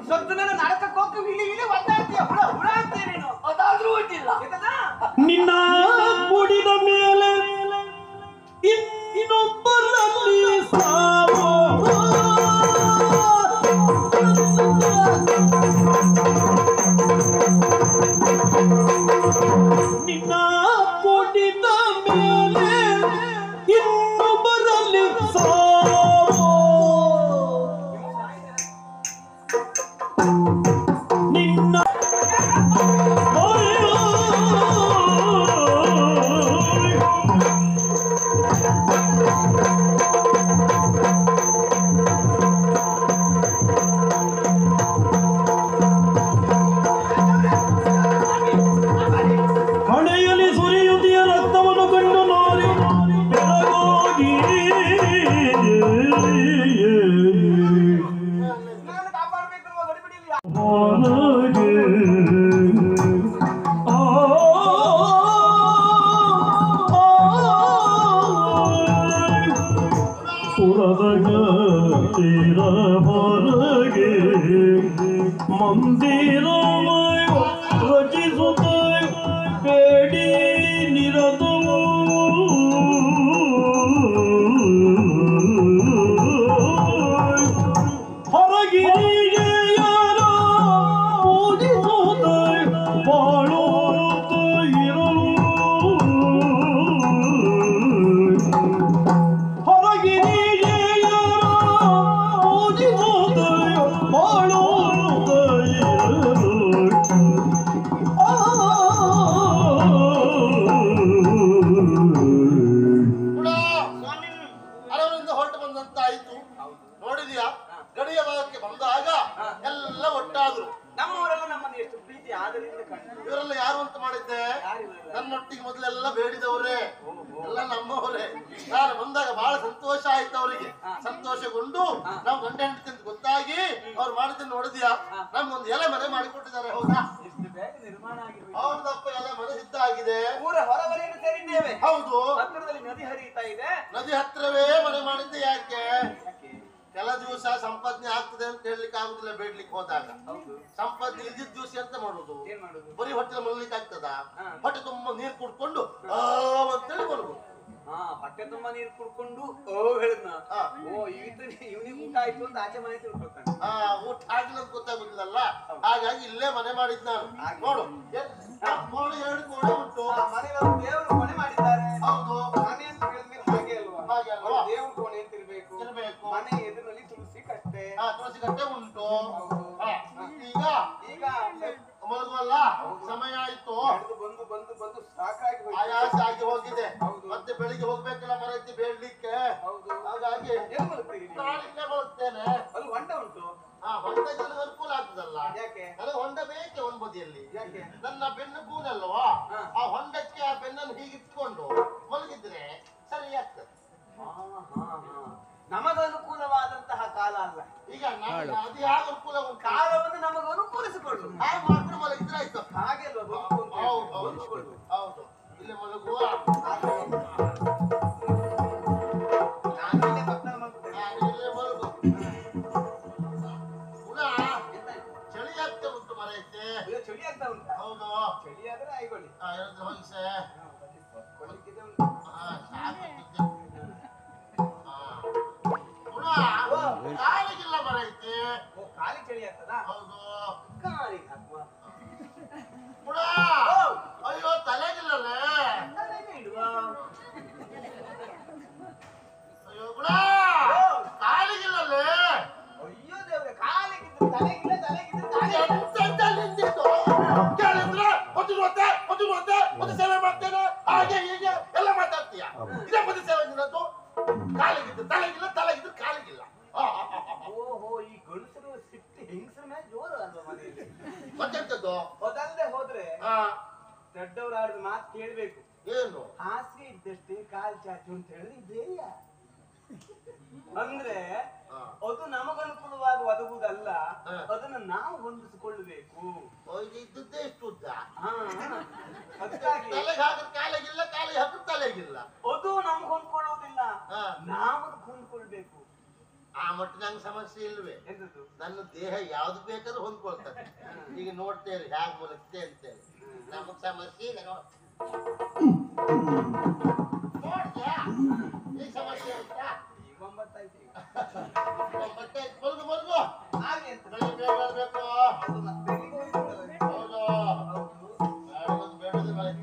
ಸತ್ತು ಮೇಲೆ ನರಕಕ್ಕೆ ಹೋಗಿ ಇಳಿ ಇಳಿ ಒದ್ದಾಡ್ತೀಯ ಹುಳ ಹುಳ ಆಗ್ತೀಯ ನೀನು ಅದಾದ್ರೂ ಒಡ್ಡಿಲ್ಲ ಆಯ್ತದಾ? ನಿನ್ನ ಕುಡಿದ ಮೇಲೆ ಇನ್ನೊಬ್ಬರಲ್ಲಿ ಸಾವು ನಿನ್ನ ಕುಡಿದ ಮೇಲೆ ಇನ್ನೊಬ್ಬರಲ್ಲಿ ಸಾವು ನಿನ್ನ ಹಣೆಯಲ್ಲಿ ಸುರಿಯುತ್ತಿಯ ರಕ್ತವನ್ನು ಕಂಡು ನೋಡಿ ಬೆರಗೋಗಿ ನಾನು ಕಾಪಾಡ್ಬೇಕು ಅನ್ನುವ ಗಡಿಬಿಡಿಯಲ್ಲಿ ಹಾಗೆ ಆ ಪುರದ ತೀರ ಹೊರಗೆ ಮಂದಿರ ರಚಿಸುತ್ತ ಬೇಡಿ ನಿರತವು ಹೊರಗಿರಿಗೆ ಯಾರೋ ಪೂಜಿಸುತ್ತ ಬಾಳುತ್ತ ಇರಲು ಹೊರಗಿರಿಗೆ ಯಾರೋ ಪೂಜಿಸುತ್ತ ಬಾಳುತ್ತ ಇರಲು ಆ ಕೂಡ ಅರವರಿಂದ ಹೊರಟು ಬಂದಂತಾಯ್ತು ನೋಡಿದ್ಯಾ ಗಡಿಯ ಭಾಗಕ್ಕೆ ಬಂದಾಗ ಎಲ್ಲ ಒಟ್ಟಾದ್ರು ನಮ್ಮವರೆಲ್ಲ ನಮ್ಮನ್ನು ಎಷ್ಟು ಪ್ರೀತಿ ಆದರಿಂದ ಕಂಡು ಇವರೆಲ್ಲ ಯಾರು ಅಂತ ಮಾಡಿದ್ದೆ ನನ್ನೊಟ್ಟಿಗೆ ಮೊದಲೆಲ್ಲ ಬೇಡಿದವರೇ ಎಲ್ಲ ನಮ್ಮವರೇ ನಾನು ಬಂದಾಗ ಬಹಳ ಸಂತೋಷ ಆಯ್ತು ಅವರಿಗೆ ಸಂತೋಷಗೊಂಡು ನಾವು ಗಂಡ ಹೆಂಡತಿ ಅಂತ ಗೊತ್ತಾಗಿ ಅವ್ರು ಮಾಡಿದ್ದನ್ನು ನೋಡಿದ್ಯಾ ನಮ್ಗೊಂದು ಎಲೆ ಮನೆ ಮಾಡಿಕೊಟ್ಟಿದ್ದಾರೆ ಹೌದಾ ಎಷ್ಟು ಬೇಗ ನಿರ್ಮಾಣ ಆಗಿರ್ಬೇಕು ಹೌದಪ್ಪ ಎಲೆ ಮನೆ ಸಿದ್ಧ ಆಗಿದೆ ಊರ ಹೊರವರೆಯನ್ನು ಸೇರಿದ್ದೇವೆ ಹೌದು ಹತ್ತಿರದಲ್ಲಿ ನದಿ ಹರಿಯುತ್ತಾ ಇದೆ ನದಿ ಹತ್ರವೇ ಮನೆ ಮಾಡಿದ್ದೆ ಯಾಕೆ ಕೆಲ ದಿವಸ ಸಂಪಾದನೆ ಆಗ್ತದೆ ಅಂತ ಹೇಳಲಿಕ್ಕೆ ಆಗುದಿಲ್ಲ ಬೇಡ್ಲಿಕ್ಕೆ ಹೋದಾಗ ಹೌದು ಸಂಪಾದನೆ ಇಲ್ದಿದ್ದ ದಿವಸ ಎಂತ ಮಾಡುದು ಏನ್ ಮಾಡುದು ಬರೀ ಹೊಟ್ಟೆ ಮಲಗ್ಲಿಕ್ಕೆ ಆಗ್ತದ ಹಾ. ಹೊಟ್ಟೆ ತುಂಬ ನೀರು ಕುಡ್ಕೊಂಡು ಆ ಅಂತೇಳಿ ಬರುದು ಹಾ ಹೊಟ್ಟೆ ತುಂಬಾ ನೀರು ಕುಡ್ಕೊಂಡು ಓ ಹೇಳಿದ್ನ ಹಾ. ಓ ಇವತ್ತು ಇವನಿಗೆ ಊಟ ಆಯ್ತು ಅಂತ ಆಚೆ ಮನೆ ತಿಳ್ಕೊತಾನೆ ಆ ಊಟ ಆಗಿಲ್ಲ ಅಂತ ಗೊತ್ತಾಗುದಿಲ್ಲಲ್ಲ ಹಾಗಾಗಿ ಇಲ್ಲೇ ಮನೆ ಮಾಡಿದ್ ನಾನು ನೋಡು ಎ- ಆ, ಕೋಣೆ ಎರಡು ಕೋಣೆ ಉಂಟು ಮನೇಲಿ ಅವರು ದೇವರು ಕೊನೆ ಮಾಡಿದ್ದಾರೆ ಹೌದು ಮನೆ ಅಂತ ಹೇಳಿದ್ಮೇಲೆ ಹಾಗೆ ಅಲ್ವಾ ಹಾಗೆ ಅಲ್ವಾ? ದೇವ್ರ ಕೋಣೆ ಅಂತ ಇರ್ಬೇಕು ಇರ್ಬೇಕು. ಮನೆ ಎದುರಲ್ಲಿ ತುಳಸಿ ಕಟ್ಟೆ ಆ ತುಳಸಿ ಕಟ್ಟೆ ಉಂಟು ಆ, ಈಗ ಈಗ ಮಲಗುವಲ್ಲ ಸಮಯ ಆಯ್ತು ನಡೆದು ಬಂದು ಬಂದು ಬಂದು ಸಾಕಾಗಿ ಹೋಯ್ತು. ಆಯಾಸ ಆಗಿ ಹೋಗಿದೆ ಹೌದು. ಮತ್ತೆ ಬೆಳಿಗ್ಗೆ ಹೋಗ್ಬೇಕಲ್ಲ ಮರೈತಿ ಬೇಡ್ಲಿಕ್ಕೆ ಹೌದು ಹಾಗಾಗಿ ಎಲ್ಲಿ ಮಲಗ್ತೀರಿ ನೀವು? ನಾನು ಇಲ್ಲೇ ಬರುತ್ತೇನೆ ಅಲ್ಲಿ ಹೊಂಡ ಉಂಟು ಆ ಹೊಂಡ ಜನರಿಗೆ ಅನುಕೂಲ ಆಗ್ತದಲ್ಲ ಯಾಕೆ ನನಗೆ ಹೊಂಡ ಬೇಕೆ ಒಂದ್ ಬದಿಯಲ್ಲಿ ಯಾಕೆ ನನ್ನ ಬೆನ್ನು ಕೂನಲ್ವಾ ಹಾ. ಆ ಹೊಂಡಕ್ಕೆ ಆ ಬೆನ್ನನ್ನು ಹೀಗೆ ಇಟ್ಕೊಂಡು ಮಲಗಿದ್ರೆ ಸರಿ ಆಗ್ತದೆ ಹಾ, ಹಾ, ಹಾ. ನಮಗೆ ಅನುಕೂಲವಾದಂತಹ ಕಾಲ ಅಲ್ಲ ಈಗ ನನಗೆ ಅದು ಯಾವ ಅನುಕೂಲ ಉಂಟು ಕಾಲವನ್ನು ನಮಗೆ ಅನುಕೂಲಿಸಿಕೊಳ್ಳು ಹಾಗೆ ಮಾಡ್ಕೊಂಡು ಮಲಗಿದ್ರೆ ಆಯ್ತು ಹಾಗೆ ಅಲ್ವಾ ಬದುಕು ಅಂತ ಹೌದು ಹೇಳುದು? ಹೌದು ಹೊಂದಿಕೊಳ್ಳು. ಹೌದು ಇಲ್ಲಿ ಮಲಗುವ ನಾನು ಇಲ್ಲೇ ಪಕ್ಕದಲ್ಲಿ ಮಲಗ್ತೇನೆ. ಆ, ಇಲ್ಲೇ ಮಲಗು ಪುನಃ ಎಂತಾಯ್ತು? ಚಳಿ ಆಗ್ತಾ ಉಂಟು ಮರೈತೆ ಅಯ್ಯೋ, ಚಳಿ ಆಗ್ತಾ ಉಂಟಾ ಹೌದು ಚಳಿ ಆದ್ರೆ ಆಯ್ಕೊಳ್ಳಿ ಆ, ಎರಡು ಹೊಯ್ಸೆ ಕೊಡ್ಲಿಕ್ಕಿದೆ ಉಂಟು. ಆ, ಸಾಕಾಗ್ತಿದೆ. ಆ. ಪುನಃ ಕಾಲಿಗಿಲ್ಲ ಮರೈತೆ ಓ ಖಾಲಿ ಚಳಿ ಆಗ್ತದಾ ಹೌದು ಖಾಲಿ ಹಾಕುವ ಪುನಃ ಅಯ್ಯೋ ತಲೆಗಿಲ್ಲಲೇ ತಲೆಗೆ ಇಡುವ ಅಯ್ಯೋ ಪುನಃ ಕಾಲಿಗಿಲ್ಲಲೇ ಅಯ್ಯೋ ದೇವ್ರೆ ಕಾಲಿಗಿದ್ರೆ ತಲೆಗಿಲ್ಲ ತಲೆಗಿದ್ರೆ ಕಾಲಿ ಎಂತೆಂತ ನಿಂತಿದ್ದು? ಕೇಳಿದ್ರೆ ಒಂದು ಮತ್ತೆ ಒಂದು ಮತ್ತೆ ಒಂದು ಸೇವೆ ಮಾಡ್ತೇನೆ ಹಾಗೆ ಹೀಗೆ ಎಲ್ಲ ಮಾತಾಡ್ತೀಯ ಇದೇ ಪದ ಸೇವೆ ನಿನ್ನದು ಕಾಲಿಗಿದ್ದು ತಲೆಗಿಲ್ಲ ತಲೆಗಿದ್ದು ಕಾಲಿಗಿಲ್ಲ ಆ, ಆ, ಆ, ಆ. ಓಹೋ ಈ ಗಂಡಸರು ಸಿಟ್ಟು ಹೆಂಗಸರ ಮೇಲೆ ಜೋರು ಅಲ್ವಾ ಮನೆಯಲ್ಲಿ ಮತ್ತೆಂತದ್ದು ಅದಲ್ಲದೆ ಹೋದ್ರೆ ಆ, ದೊಡ್ಡವರು ಆಡಿದ ಮಾತು ಕೇಳ್ಬೇಕು ಏನು ಹಾಸಿಗೆ ಇದ್ದಷ್ಟೇ ಕಾಲ್ ಚಾಚು ಅಂತ ಹೇಳಿದ್ರೆ ಇದೇಯ ಅಂದ್ರೆ ಆ, ಅದು ನಮಗನುಕೂಲವಾಗಿ ಒದಗುವುದಲ್ಲ ಹ. ಅದನ್ನ ನಾವು ಹೊಂದಿಸಿಕೊಳ್ಳಬೇಕು ಓ, ಇದು ಇದ್ದದ್ದೇ ಇಷ್ಟು ಉದ್ದ ಹಾ ಅದಕ್ಕಾಗಿ ತಲೆಗೆ ಹಾಕಿದ್ರೆ ಕಾಲಿಗಿಲ್ಲ ಕಾಲಿಗೆ ಹಾಕಿದ್ರೆ ತಲೆಗಿಲ್ಲ ಅದು ನಮ್ಗೆ ಹೊಂದ್ಕೊಳ್ಳೋದಿಲ್ಲ ಹಾ. ನಾವು ಅದಕ್ಕೆ ಹೊಂದ್ಕೊಳ್ಬೇಕು ಆ ಮಟ್ಟಿಗೆ ನಂಗೆ ಸಮಸ್ಯೆ ಇಲ್ವೇ ಎಂತದ್ದು ನನ್ನ ದೇಹ ಯಾವ್ದು ಬೇಕಾದ್ರೂ ಹೊಂದ್ಕೊಳ್ತದೆ ಈಗ ನೋಡ್ತೇವೆ ಹ್ಯಾಗ್ ಬರುತ್ತೆ ಅಂತೇಳಿ ನಮಗ್ ಸಮಸ್ಯೆ ಇಲ್ಲ ನೋಡ್. ನೋಡ್ದ್ಯಾ? ಈ ಸಮಸ್ಯೆ ಉಂಟಾ? ಈಗ ಒಂಬತ್ತಾಯ್ತು ಈಗ ಮತ್ತೆ ಮಲ್ಗು ಮಲ್ಗು ಹಾಗೆ ಅಂತ ಬೆಳಿಗ್ಗೆ ಬೇಗ ಬರ್ಬೇಕು ಹೌದು, ಮತ್ತೆ ಬೆಳಿಗ್ಗೆ ಹೋಗ್ಬಿಡ್ತದೆ. ಹೌದು ಹೌದು. ಬೇಡದು ಬೇಡದು ಬೆಳಗ್ಗೆ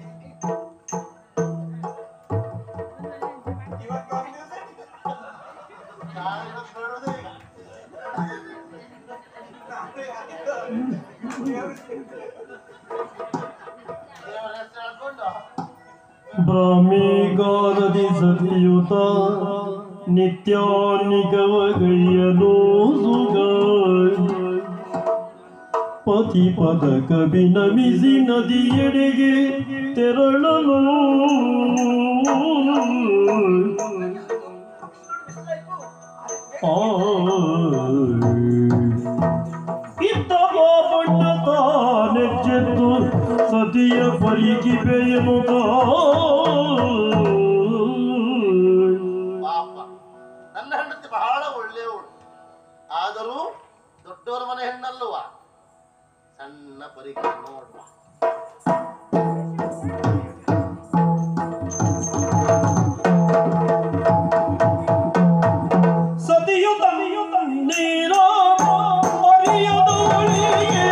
ಇವತ್ತು ಒಂದು ದಿವಸ ನಾಳೆ ಬೇಡದು ಈಗ ದೇವರ ಹೆಸರು ಹೇಳ್ಕೊಂಡು ಭ್ರಮೆಗಾರದಿ ಸತಿಯುತ ನಿತ್ಯ ನಿಗವಗೈಯಲು ಸುಗ ಪತಿ ಪದ ಕವಿ ನಮಿಸಿ ನದಿಯೆಡೆಗೆ ತೆರಳಲು ಆ ಇತ್ತ ಬಣ್ಣ ತಾನೆಚ್ಚೆತ್ತು ಸತಿಯ ಪರಿಗಿಬೆಯನು ಪಾಪ ನನ್ನ ಹೆಂಡತಿ ಬಹಳ ಒಳ್ಳೆಯವಳು ಆದರೂ ದೊಡ್ಡವರ ಮನೆ ಹೆಣ್ಣಲ್ಲವಾ ಸಣ್ಣ ಪರೀಕ್ಷೆ ನೋಡುವ ಸತಿಯು ತನಿಯು ತನ್ನೀರ ಅರಿಯದವಳಿಗೆ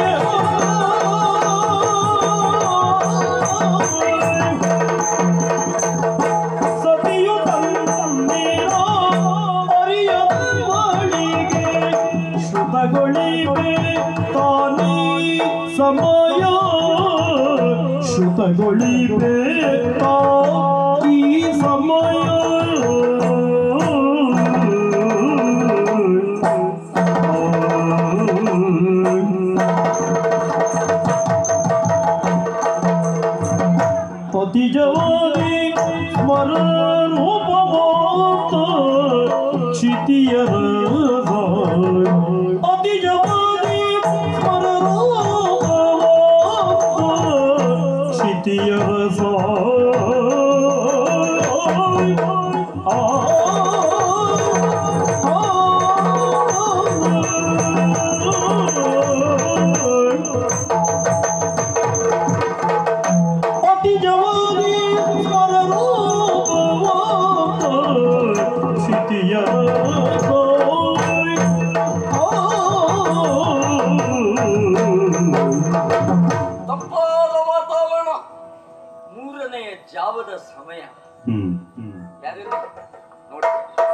ಸತಿಯು ತನ್ನೀರ ಅರಿಯದವಳಿಗೆ ಶ್ರುತಗೊಳಿವೆ ತಾನೇ ಸಮಯ ಶ್ರುತಗೊಳಿವೆ ತಾ ಈ ಪತಿಜವಾದಿ ಸ್ಮರಣೋಪವಾತ ಕ್ಷಿತಿಯರ ಅತಿಜವಾದಿ ಸ್ಮರಣೋಪವಾತ ಕ್ಷಿತಿಯರ ಅತಿ ಜವಾನಿ ಸ್ಥಿತಿಯ ತಪ್ಪಾದ ವಾತಾವರಣ ಮೂರನೆಯ ಜಾವದ ಸಮಯ ಯಾರಿಲ್ಲ ನೋಡಿ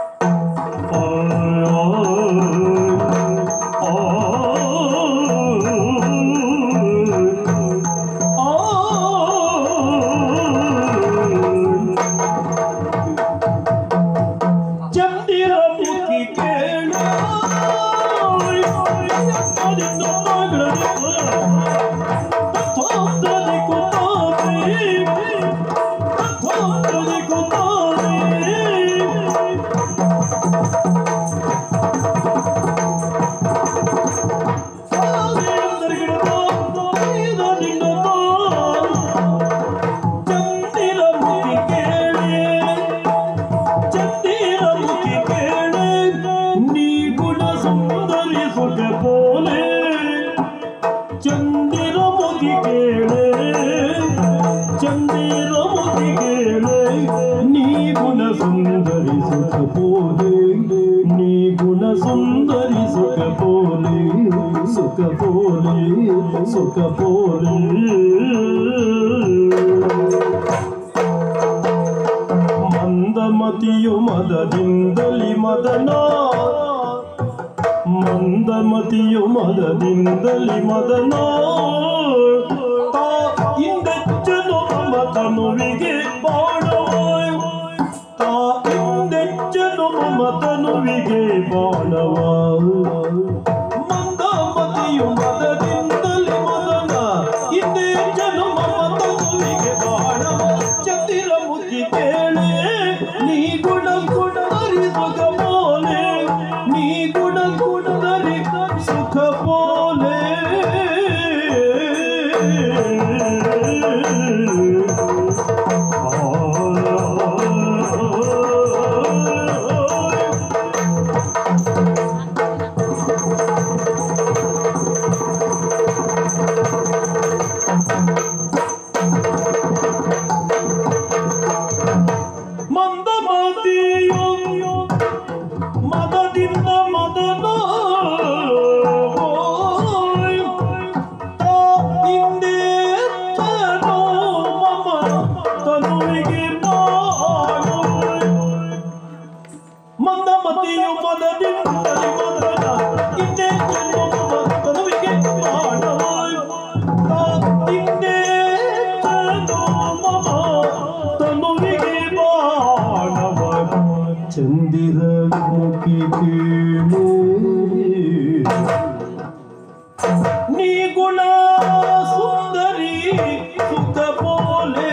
ಚಂದಿರ ಮುಖಿ ಕೇಳ ಚಂದಿರ ಮುಖಿ ಕೇಳಿ ಚಂದಿರ ಮುಖಿ ಕೇಳೆ ನೀ ಗುಣ ಸುಂದರಿ ಸುಖ ಪೋಲೆ ಚಂದಿರ ಮುಖಿ ಕೇಳೆ ಚಂದಿರ ಮುಖಿ ಕೇಳೆ ನೀ ಗುಣ ಸುಂದರಿ ಸುಖ ಪೋಲೆ ನೀ ಗುಣ ಸುಂದರಿ ಸುಖ ಪೋಲೆ ಸುಖ ಪೋಲೆ ಸುಖ ಪೋಲೆ ಮಂದಮತಿಯು ಮದದಿಂದಲಿ ಮದನ ಮಂದಮತಿಯು ಮದದಿಂದಲಿ ಮದನ ತಾ ಇಂದೆಚ್ಚನು ಮತನುವಿಗೆ ಬಾಣವ ತಾ ಇಂದೆಚ್ಚನು ಮತನುವಿಗೆ ಬಾಣವ ಮಂದಮತಿಯು ಮದದಿಂದಲಿ ಮದನ ಇಂದೆಚ್ಚನು ಮತನುವಿಗೆ ಬಾಣವ ಚಂದಿರ ಮುಖಿ ಕೇಳೆ ನೀ ಗುಣ ಗುಣರಿ ಸುಖ ಪೋಲೆ ನೀ ಗುಣ ಗುಣರಿ ಸುಖ ಪೋಲೆ ಆ ನೀ ಗುಣ ಸುಂದರಿ ಸುಖ ಪೋಲೆ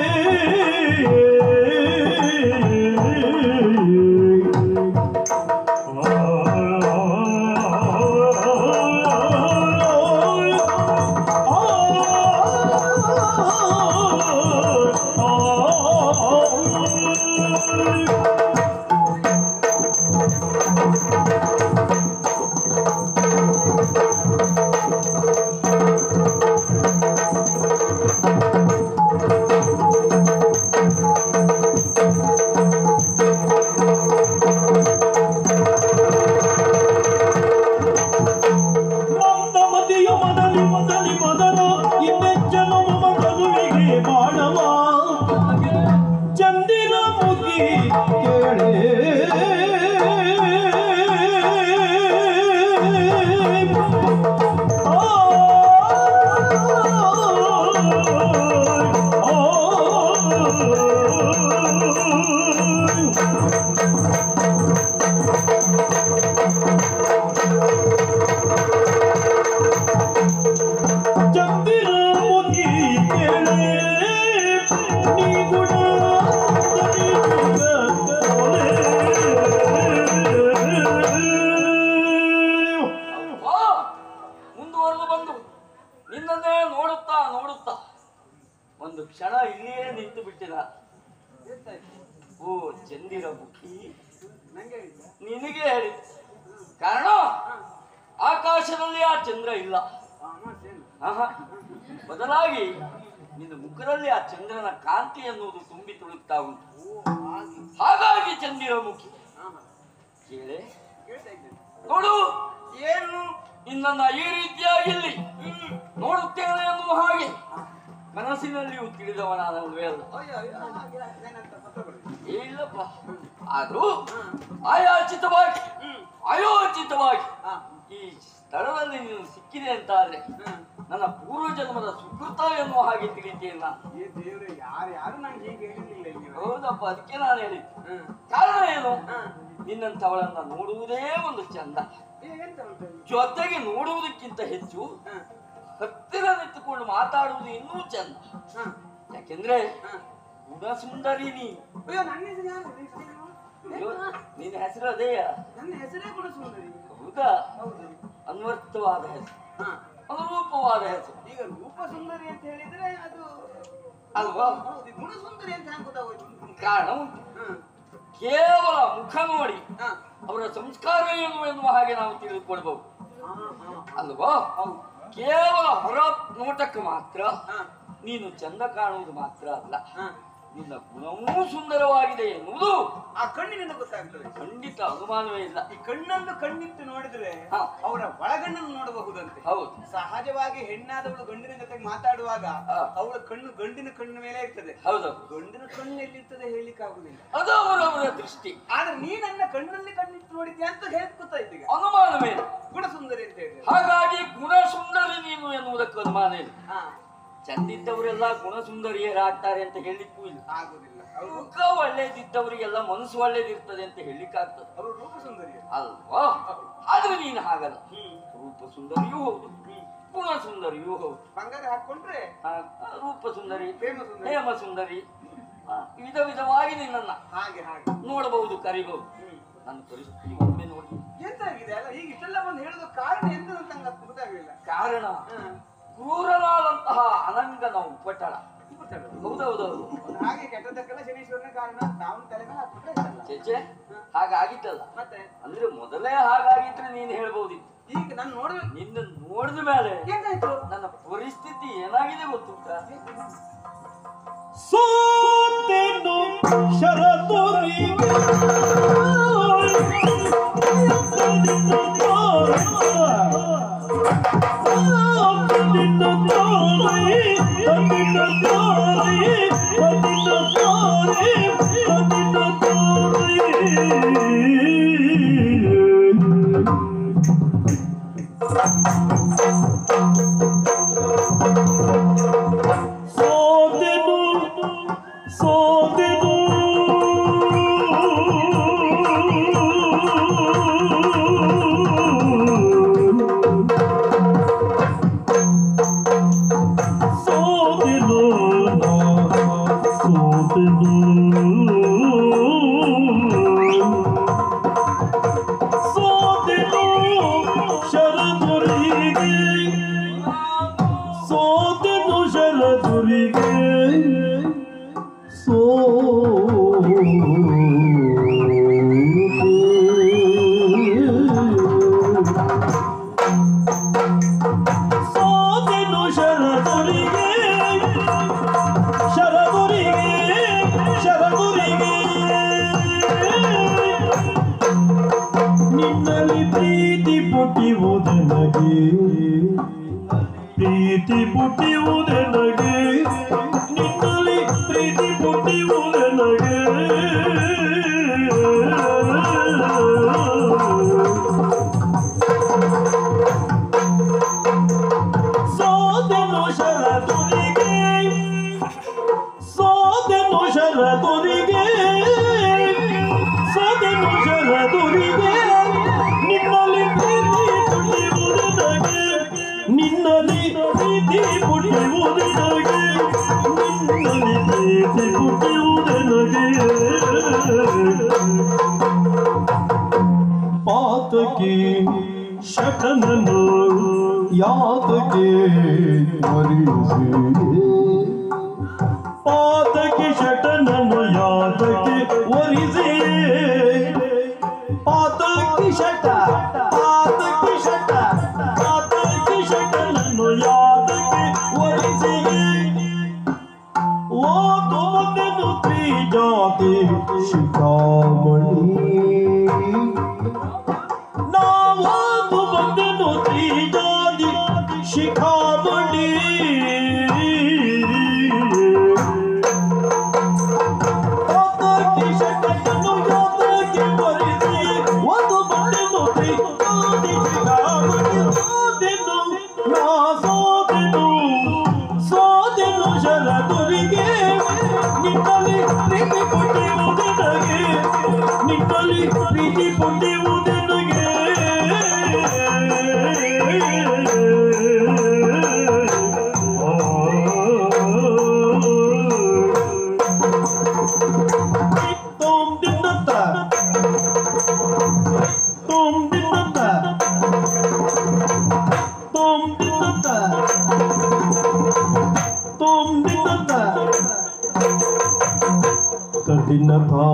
ಮಂದ ಮದಿಯ ಮದಲಿ ಮದಲಿ ಮದನ ಇನ್ನೆಚ್ಚನು ಮಗನುವಿಗೆ ಮಾಡವ ಚಂದಿರ ಮುಗಿ ಕೇಳೆ ಚಂದಿರ ಮುಗಿ ಕೇಳೆ ನೀ ಗುಣ ಅಬ್ಬಾ! ಮುಂದುವರೆದು ಬಂದು ನಿನ್ನನ್ನೇ ನೋಡುತ್ತಾ ನೋಡುತ್ತಾ ಒಂದು ಕ್ಷಣ ಇಲ್ಲಿಯೇ ನಿಂತು ಬಿಟ್ಟಿದ ಓ ಚಂದಿರ ಮುಖಿ ನಂಗೆ ನಿನಗೆ ಹೇಳಿ ಕಾರಣ ಆಕಾಶದಲ್ಲಿ ಆ ಚಂದ್ರ ಇಲ್ಲ ಆಹಾ. ಬದಲಾಗಿ ನಿನ್ನ ಮುಖದಲ್ಲಿ ಆ ಚಂದ್ರನ ಕಾಂತಿ ಎನ್ನುವುದು ತುಂಬಿ ತುಳುಕ್ತಾ ಉಂಟು ಹಾಗಾಗಿ ಚಂದಿರ ಮುಖಿ ಕೇಳೆ ನೋಡು ಏನು ನಿನ್ನನ್ನ ಈ ರೀತಿಯಾಗಿ ಇಲ್ಲಿ ನೋಡುತ್ತೇನೆ ಎನ್ನುವ ಹಾಗೆ ಕನಸಿನಲ್ಲಿಯೂ ತಿಳಿದವನಾದಲ್ವೇ ಅಲ್ಲ ಅಯ್ಯೋ ಅಯ್ಯೋ ಹಾಗೆ ಏನಂತ ಪತ್ರ ಬರುದು. ಏ ಇಲ್ಲಪ್ಪ ಆದ್ರೂ ಆಯಾಚಿತವಾಗಿ ಅಯೋಚಿತವಾಗಿ ಹಾ ಈ ಸ್ಥಳದಲ್ಲಿ ನೀನು ಸಿಕ್ಕಿದೆ ಅಂತಾದ್ರೆ ಹ್ಮ್. ನನ್ನ ಪೂರ್ವ ಜನ್ಮದ ಸುಕೃತ ಎನ್ನುವ ಹಾಗೆ ತಿಳಿತೇನೆ ನಾನು ಈ ದೇವ್ರೆ ಯಾರು ಯಾರು ನಂಗೆ ಹೀಗೆ ಹೇಳಿರ್ಲಿಲ್ಲ ಇಲ್ಲಿ ಹೌದಪ್ಪ ಅದಕ್ಕೆ ನಾನು ಹೇಳಿದ್ದು ಹ್ಮ್ ಕಾರಣ ಏನು ಹ್ಮ್. ನಿನ್ನಂಥವಳನ್ನ ನೋಡುವುದೇ ಒಂದು ಚಂದ ಏ, ಎಂತ ಉಂಟು ಇಲ್ಲಿ? ಜೊತೆಗೆ ನೋಡುವುದಕ್ಕಿಂತ ಹೆಚ್ಚು ಹ್ಮ್. ಹತ್ತಿರ ನಿಂತುಕೊಂಡು ಮಾತಾಡುವುದು ಇನ್ನೂ ಚಂದ ಹ್ಮ್. ಯಾಕೆಂದ್ರೆ ಹ್ಮ್. ಗುಣ ಸುಂದರಿ ನೀ ಅಯ್ಯೋ ನನ್ನ ಹೆಸರು ಯಾರು ಈ ಹೆಸರು? ಅಯ್ಯೋ, ನಿನ್ನ ಹೆಸರು ಅದೇಯ ನನ್ನ ಹೆಸರೇ ಕೂಡ ಸುಂದರಿ ಹೌದಾ ಹೌದು ಅನ್ವರ್ಥವಾದ ಹೆಸರು ಹಾ ಅನುರೂಪವಾದ ಹೆಸರು ಈಗ ರೂಪ ಸುಂದರಿ ಅಂತ ಹೇಳಿದ್ರೆ ಅದು ಅಲ್ವಾ ಹೌದು ಗುಣ ಸುಂದರಿ ಅಂತ ಹೆಂಗ್ ಗೊತ್ತಾಗೋಯ್ತು ಕಾರಣ ಉಂಟು ಹ್ಮ್ ಕೇವಲ ಮುಖ ನೋಡಿ ಹಾ ಅವರ ಸಂಸ್ಕಾರ ಏನು ಎನ್ನುವ ಹಾಗೆ ನಾವು ತಿಳಿದುಕೊಳ್ಬಹುದು ಹಾ ಹಾ ಅಲ್ವಾ ಕೇವಲ ಹೊರ ನೋಟಕ್ಕೆ ಮಾತ್ರ ಹಾ ನೀನು ಚಂದ ಕಾಣುವುದು ಮಾತ್ರ ಅಲ್ಲ ಹಾ ನಿನ್ನ ಗುಣವೂ ಸುಂದರವಾಗಿದೆ ಎನ್ನುವುದು ಆ ಕಣ್ಣಿನಿಂದ ಗೊತ್ತಾಗ್ತದೆ ಖಂಡಿತ ಅನುಮಾನವೇ ಇಲ್ಲ ಈ ಕಣ್ಣನ್ನು ಕಣ್ಣಿಟ್ಟು ನೋಡಿದ್ರೆ ಹಾ. ಅವರ ಒಳಗಣ್ಣನ್ನು ನೋಡಬಹುದಂತೆ ಹೌದು ಸಹಜವಾಗಿ ಹೆಣ್ಣಾದವಳು ಗಂಡಿನ ಜೊತೆಗೆ ಮಾತಾಡುವಾಗ ಹಾ. ಅವಳ ಕಣ್ಣು ಗಂಡಿನ ಕಣ್ಣು ಮೇಲೆ ಇರ್ತದೆ ಹೌದು ಗಂಡಿನ ಕಣ್ಣು ಎಲ್ಲಿರ್ತದೆ ಹೇಳಿಕ್ಕೆ ಆಗುದಿಲ್ಲ ಅದು ಅವರವರ ದೃಷ್ಟಿ ಆದ್ರೆ ನೀ ನನ್ನ ಕಣ್ಣಲ್ಲಿ ಕಣ್ಣಿಟ್ಟು ನೋಡಿದ್ಯಾ ಅಂತ ಹೇಳಿ ಗೊತ್ತಾಯ್ತು ಈಗ ಅನುಮಾನವೇ ಇಲ್ಲ. ಗುಣ ಸುಂದರಿ ಅಂತ ಹೇಳಿದ್ರೆ ಹಾಗಾಗಿ ಗುಣ ಸುಂದರಿ ನೀನು ಎನ್ನುವುದಕ್ಕೆ ಅನುಮಾನ ಇಲ್ಲ ಹಾ ಚಂದಿದ್ದವರೆಲ್ಲ ಗುಣ ಸುಂದರಿಯರಾಗ್ತಾರೆ ಅಂತ ಹೇಳಲಿಕ್ಕೂ ಇಲ್ಲ ಆಗುದಿಲ್ಲ ಅವರು ಮುಖ ಒಳ್ಳೇದಿದ್ದವರಿಗೆಲ್ಲ ಮನಸ್ಸು ಒಳ್ಳೇದಿರ್ತದೆ ಅಂತ ಹೇಳಲಿಕ್ಕಾಗ್ತದೆ ಅವರು ರೂಪ ಸುಂದರಿ ಅಲ್ವಾ ಆದ್ರೆ ನೀನು ಹಾಗಲ್ಲ ಹ್ಮ್ ರೂಪ ಸುಂದರಿಯೂ ಹೌದು ಗುಣ ಸುಂದರಿಯೂ ಹೌದು ಬಂಗಾರ ಹಾಕೊಂಡ್ರೆ ಆ, ಆ, ರೂಪ ಸುಂದರಿ ಪ್ರೇಮ ಸುಂದರಿ ಹೇಮ ಸುಂದರಿ ಆ, ವಿಧ ವಿಧವಾಗಿ ನಿನ್ನನ್ನ ಹಾಗೆ ಹಾಗೆ ನೋಡಬಹುದು ಕರಿಬಹುದು ಹ್ಮ್ ನನ್ನ ಪರಿಸ್ಥಿತಿ ಒಮ್ಮೆ ನೋಡಿ ಎಂತಾಗಿದೆ ಅಲ್ಲ ಈಗ ಇಷ್ಟೆಲ್ಲ ಬಂದು ಹೇಳೋದು ಕಾರಣ ಎಂತದಂತ ನಂಗೆ ಅದು ಗೊತ್ತಾಗ್ಲಿಲ್ಲ ಕಾರಣ ಹಾ ಕ್ರೂರನಾದಂತಹ ಅನಂಗನ ಉಪಟಳ ಗೊತ್ತಾಗಲ್ಲ. ಹೌದೌದೌದು ಒಂದು ಹಾಗೆ ಕೆಟ್ಟದಕ್ಕೆಲ್ಲ ಶನೀಶ್ವರನ ಕಾರಣ ತಾವನ್ ತಲೆ ಮೇಲೆ ಹಾಕ್ಬಿಟ್ರೆ ಆಯ್ತಲ್ಲ. ಚೇಚೆ ಹಾಗಾಗಿತ್ತಲ್ಲ ಮತ್ತೆ ಅಂದ್ರೆ ಮೊದಲೇ ಹಾಗಾಗಿದ್ರೆ ನೀನು ಹೇಳ್ಬೋದಿತ್ತು ಈಗ ನಾನು ನೋಡ್ಬೇಕು ನಿನ್ನ ನೋಡಿದ ಮೇಲೆ ಎಂತಾಯ್ತು ನನ್ನ ಪರಿಸ್ಥಿತಿ ಏನಾಗಿದೆ ಗೊತ್ತುಂಟಾ ಸೋತೆನು ಶರದೋರಿ ಸೋತೆನು ಸೋತೆನು ಶರದುರಿಗೆ ಸೋತೆನು ಶರದುರಿಗೆ ಶರದುರಿಗೆ ಶರದುರಿಗೆ ನಿನ್ನಲ್ಲಿ ಪ್ರೀತಿ ಪುಟ್ಟಿಯುವುದನಗೆ ಪ್ರೀತಿ ಪುಟ್ಟಿಯುವುದನಗೆ ನಿನ್ನಲ್ಲಿ ಪ್ರೀತಿ ಪುಟ್ಟಿಯುವುದನಗೆ ಸೋದೆನು ಶರದುರಿಗೆ ಸೋದೆನು ಶರದುರಿಗೆ ಸೋದೆನು ಶರದುರಿಗೆ ನಿನ್ನಲ್ಲಿ ಪ್ರೀತಿ ಪುಟ್ಟಿಯುವುದನಗೆ ನಿನ್ನಲ್ಲಿ ಪ್ರೀತಿ ಪುಟ್ಟಿಯುವುದನಗೆ ನಿನ್ನಲ್ಲಿ ಪ್ರೀತಿ ಪುಟ್ಟಿಯುವುದನಗೆ ಪಾತಕ್ಕೆ ಶಟನನು ಯಾತಕ್ಕೆ ಮರಿಸಿ ಪಾತಕ್ಕೆ ಶಟನನು ಯಾತಕ್ಕೆ ಒರಿಸಿ ಪಾತಕ್ಕೆ ಶಟ ಪಾತಕ್ಕೆ ಶಟ ಪಾತಕ್ಕೆ ಶಟನನು ಯಾತಕ್ಕೆ ಒರಿಸಿ ಓದು ಬಂದೆನು ತ್ರಿಜಾತಿ ಶಿಖಾಮಣಿ ನಾವು ಬಂದೆನು ತ್ರಿಜಾತಿ ಶಿಖಾಮಣಿ ಪ್ರೀತಿ ಪುಟ್ಟಿಯುವುದೆನಗೆ Tom din nata. Tom din nata. Tom din nata. Tom din nata. Tadina tha.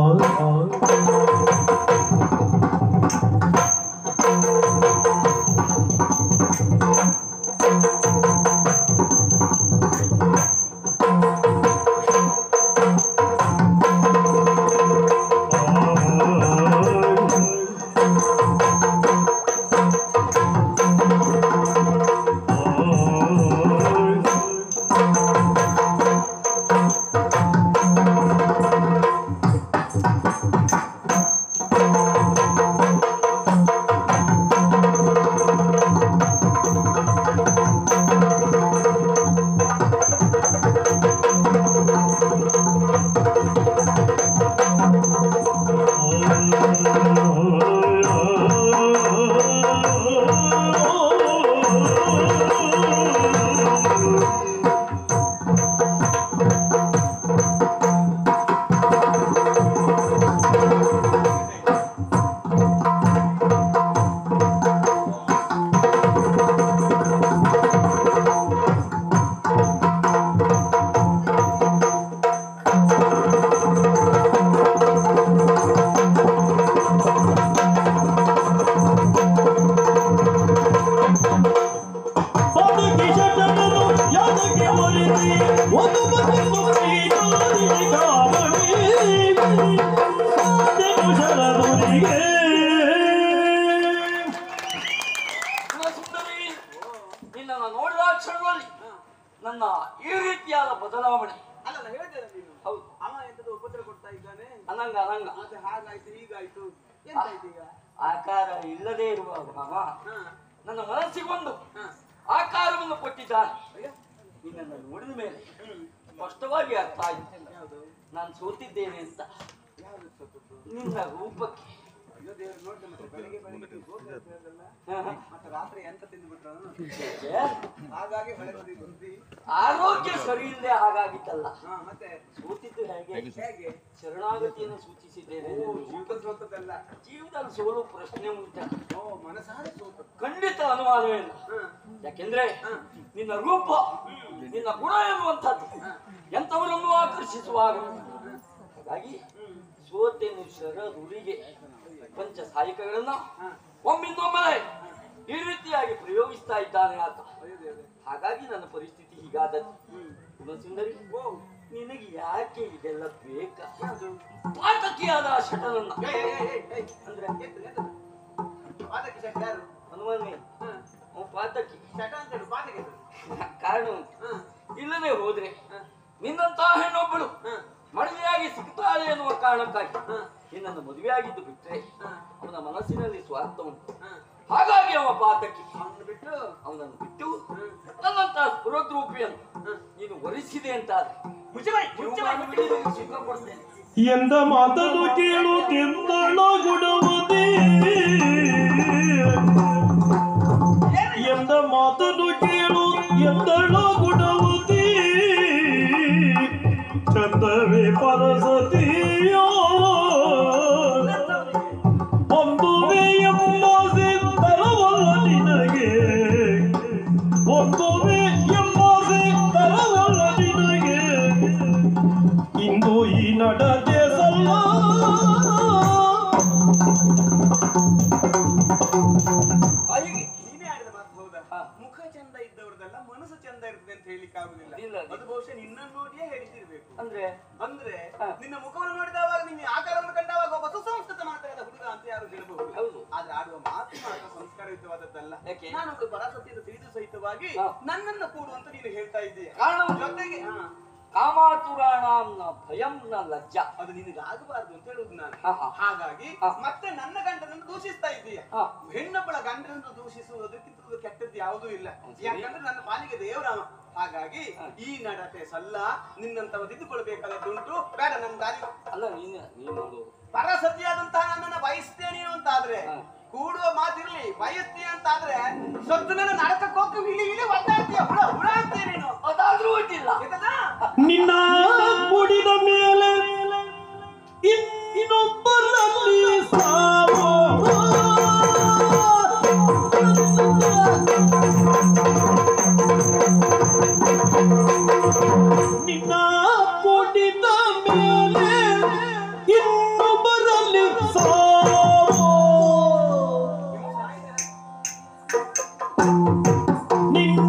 ಪಾದಕ್ಕೆ ಶಟನನು ಯಾದಕ್ಕೆ ಒಲಿಸಿ ಒಂದು ಬಗೆಯನ್ನು ತ್ರಿಜಾತಿ ಕಾಮಣಿ. ಸಾಧೆನು ಶರದುರಿಗೆ. ಸುಂದರಿ ನಿನ್ನನ್ನು ನೋಡಿದ ಕ್ಷಣದಲ್ಲಿ ನನ್ನ ಈ ರೀತಿಯಾದ ಬದಲಾವಣೆ ಅಲ್ಲಲ್ಲ ಹೇಳ್ತೇನೆ ನೀನು ಹೌದು ಅವ ಎಂತದ ಉಪದ್ರ ಕೊಡ್ತಾ ಇದ್ದಾನೆ ಅನಂಗ ಅನಂಗ ಮತ್ತೆ ಹಾಗಾಯ್ತು ಹೀಗಾಯ್ತು ಎಂತಾಯ್ತು ಈಗ ಆಕಾರ ಇಲ್ಲದೆ ಇರುವ ಭಾವ ಹಾ ನನ್ನ ಮನಸ್ಸಿಗೊಂದು ಹಾ ಆಕಾರವನ್ನು ಕೊಟ್ಟಿದ್ದಾನೆ ಅಯ್ಯೋ ನಿನ್ನನ್ನು ನೋಡಿದ ಮೇಲೆ ಸ್ಪಷ್ಟವಾಗಿ ಅರ್ಥ ಆಯ್ತು ಯಾವುದು ನಾನು ಸೋತಿದ್ದೇನೆ ಅಂತ ಯಾವುದು ಸತ್ತದ್ದು ನಿನ್ನ ರೂಪಕ್ಕೆ ಅಯ್ಯೋ ದೇವ್ರು ನೋಡ್ದೆ ಮತ್ತೆ ಬೆಳಿಗ್ಗೆ ಬೆಳಿಗ್ಗೆ ನೀವು ಗೋಧಿ ಹೇಳ್ತಿರಲ್ಲ, ಹ, ಹ. ಮತ್ತೆ ರಾತ್ರಿ ಎಂತ ತಿಂದ್ಬಿಟ್ರು ಏ? ಹಾಗಾಗಿ ಬೆಳಗ್ಗೆ ಬುದ್ಧಿ ಆರೋಗ್ಯ ಸರಿ ಇಲ್ಲದೆ ಹಾಗಾಗಿತ್ತಲ್ಲ ಹಾ ಮತ್ತೆ ಸೋತಿದ್ದು ಹೇಗೆ ಹೇಗೆ ಶರಣಾಗತಿಯನ್ನು ಸೂಚಿಸಿದ್ದೇನೆ ಓ ಜೀವನ ಸೋತದಲ್ಲ ಜೀವನದಲ್ಲಿ ಸೋಲು ಪ್ರಶ್ನೆ ಉಂಟ ಓ ಮನಸಾರೆ ಸೋತ ಖಂಡಿತ ಅನುಮಾನವೇ ಇಲ್ಲ ಹಾ ಯಾಕೆಂದ್ರೆ ನಿನ್ನ ರೂಪ ನಿನ್ನ ಗುಣ ಎನ್ನುವಂಥದ್ದು ಎಂಥವರನ್ನು ಆಕರ್ಷಿಸುವಾಗ ಹಾಗಾಗಿ ಸೋತೆನು ಶರದುರಿಗೆ ಪಂಚ ಸಾಯಿಕಗಳನ್ನ ಒಮ್ಮಿಂದೊಮ್ಮೆಲೆ ಈ ರೀತಿಯಾಗಿ ಪ್ರಯೋಗಿಸ್ತಾ ಇದ್ದಾನೆ ಆತ ಹಾಗಾಗಿ ನನ್ನ ಪರಿಸ್ಥಿತಿ ಹೀಗಾದದ್ದು ಗುಣಸುಂದರಿ ನಿನಗೆ ಯಾಕೆ ಇದೆಲ್ಲ ಬೇಕಾ ಪಾತಕಿಯಾದ ಆ ಶಟನನ್ನ ಏಯ್, ಏಯ್, ಏಯ್, ಏಯ್. ಅಂದ್ರೆ ಎತ್ತು, ಎತ್ತು. ಪಾದಕ್ಕೆ ಶಟ ಯಾರು ಹನುಮಾನ್ಮೇ ಹಾ. ಅವ ಪಾತಕಿ ಶಟ ಅಂತ ಹೇಳು ಪಾದಕ್ಕೆ ಎತ್ತು. ಕಾರಣ ಉಂಟು ಹಾ ಇಲ್ಲದೆ ಹೋದ್ರೆ ಹಾ. ನಿನ್ನಂತಹ ಹೆಣ್ಣೊಬ್ಬಳು ಹಾ ಮಡದಿಯಾಗಿ ಸಿಗ್ತಾಳೆ ಎನ್ನುವ ಕಾರಣಕ್ಕಾಗಿ ಹಾ. ನಿನ್ನನ್ನು ಮದುವೆಯಾಗಿದ್ದು ಬಿಟ್ರೆ ಹಾ. ಅವನ ಮನಸ್ಸಿನಲ್ಲಿ ಸ್ವಾರ್ಥ ಉಂಟು ಹಾ. ಹಾಗಾಗಿ ಅವ ಪಾತಕಿ ಅವನು ಬಿಟ್ಟು ಅವನನ್ನು ಬಿಟ್ಟು ನನ್ನಂತಹ ಸ್ಫುರದ್ರೂಪಿಯನ್ನು ನೀನು ವರಿಸಿದೆ ಅಂತಾದ್ರೆ ಮುಚ್ಚಬಾಯಿ, ಮುಚ್ಚಬಾಯಿ, ಮುಚ್ಚಬಾಯಿ. ಸುಖ ಕೊಡ್ತೇನೆ ಎಂದ ಮಾತನ್ನು ಕೇಳುತ್ತೆಂದಳ ಗುಣವತಿ ಎಂದ ಮಾತನ್ನು ಕೇಳು ಎಂದಳ ಗುಣವತಿ ಚಂದವೇ ಪರಸತಿಯೋ ಒಂದುವೆ ಎಂಬಾಸೆ ತರವಲ್ಲ ನಿನಗೆ ಒಂದುವೆ ಎಂಬಾಸೆ ತರವಲ್ಲ ನಿನಗೆ ಇಂದು ಈ ನಡತೆ ಸಲ್ಲ ಹಾಗೆ ನೀನೇ ಆಡಿದ ಮಾತು ಹೌದಾ ಹಾ. ಮುಖ ಚಂದ ಇದ್ದವ್ರದೆಲ್ಲ ಮನಸ್ಸು ಚಂದ ಇರ್ತದೆ ಅಂತ ಹೇಳಿಕ್ಕೆ ಆಗುದಿಲ್ಲ ಇಲ್ಲ. ಅದು ಬಹುಶಃ ನಿನ್ನನ್ನು ನೋಡಿಯೇ ಹೇಳಿಸಿರ್ಬೇಕು ಅಂದ್ರೆ ಅಂದ್ರೆ ಹಾ. ನಿನ್ನ ಮುಖವನ್ನು ನೋಡಿದವಾಗ ನಿನ್ನ ಆಕಾರವನ್ನು ಕಂಡಾಗ ಒಬ್ಬ ಸುಸಂಸ್ಕೃತ ಮಾತಾಡಿದ ಹುಡುಗ ಅಂತ ಯಾರು ಹೇಳಬಹುದು ಹೌದು. ಆದ್ರೆ ಆಡುವ ಮಾತು ಮಾತ್ರ ಸಂಸ್ಕಾರಯುತವಾದದ್ದಲ್ಲ ಯಾಕೆ? ನಾನು ಒಂದು ಪರಾಸತ್ಯದ ತಿಳಿದು ಸಹಿತವಾಗಿ ಹಾ. ನನ್ನನ್ನು ಕೂಡು ಅಂತ ನೀನು ಹೇಳ್ತಾ ಇದ್ದೀಯ ಕಾರಣ ಉಂಟು. ಜೊತೆಗೆ ಹಾ, ಕಾಮಾತುರಾಣಾಂನ ಭಯಂ ನ ಲಜ್ಜ ಅದು ನಿನಗೆ ಆಗಬಾರ್ದು ಅಂತ ಹೇಳುದು ನಾನು ಹಾ, ಹಾ. ಹಾಗಾಗಿ ಹಾ. ಮತ್ತೆ ನನ್ನ ಗಂಡನನ್ನು ದೂಷಿಸ್ತಾ ಇದ್ದೀಯ ಹಾ. ಹೆಣ್ಣೊಬ್ಬಳ ಗಂಡನನ್ನು ದೂಷಿಸುವುದಕ್ಕಿಂತ ಕೆಟ್ಟದ್ದು ಯಾವುದೂ ಇಲ್ಲ ಸರಿ. ಯಾಕಂದ್ರೆ ನನ್ನ ಪಾಲಿಗೆ ದೇವರಾಮ ಹಾಗಾಗಿ ಹಾ. ಈ ನಡತೆ ಸಲ್ಲ ನಿನ್ನಂತವ ತಿದ್ದುಕೊಳ್ಬೇಕಾದದ್ದುಂಟು ಬೇಡ ನನ್ನ ದಾರಿ ಅಲ್ಲ ನೀನು ನೀನು ನೋಡು ಪರಸತಿಯಾದಂತಹ ನನ್ನನ್ನು ಬಯಸ್ತೇನೆ ಅಂತಾದ್ರೆ ಹಾ. ಕೂಡುವ ಮಾತಿರ್ಲಿ ಬಯಸ್ತೀಯ ಅಂತಾದ್ರೆ ಸೊತ್ತು ಮೇಲೆ ನರಕಕ್ಕೆ ಹೋಗಿ ಇಳಿ ಇಳಿ ಒದ್ದಾಡ್ತೀಯ ಹುಳ ಹುಳ ಅಂತೀಯ ನೀನು ಅದಾದ್ರೂ ಒಟ್ಟಿಲ್ಲ ಆಯ್ತದಾ? ನಿನ್ನ ಕುಡಿದ ಮೇಲೆ ಇನ್ನೊಬ್ಬರಲ್ಲಿ ಸಾವೋ ನಿನ್ನ ಕುಡಿದ ಮೇಲೆ ಇನ್ನೊಬ್ಬರಲ್ಲಿ ಸಾವೋ ನಿನ್ನ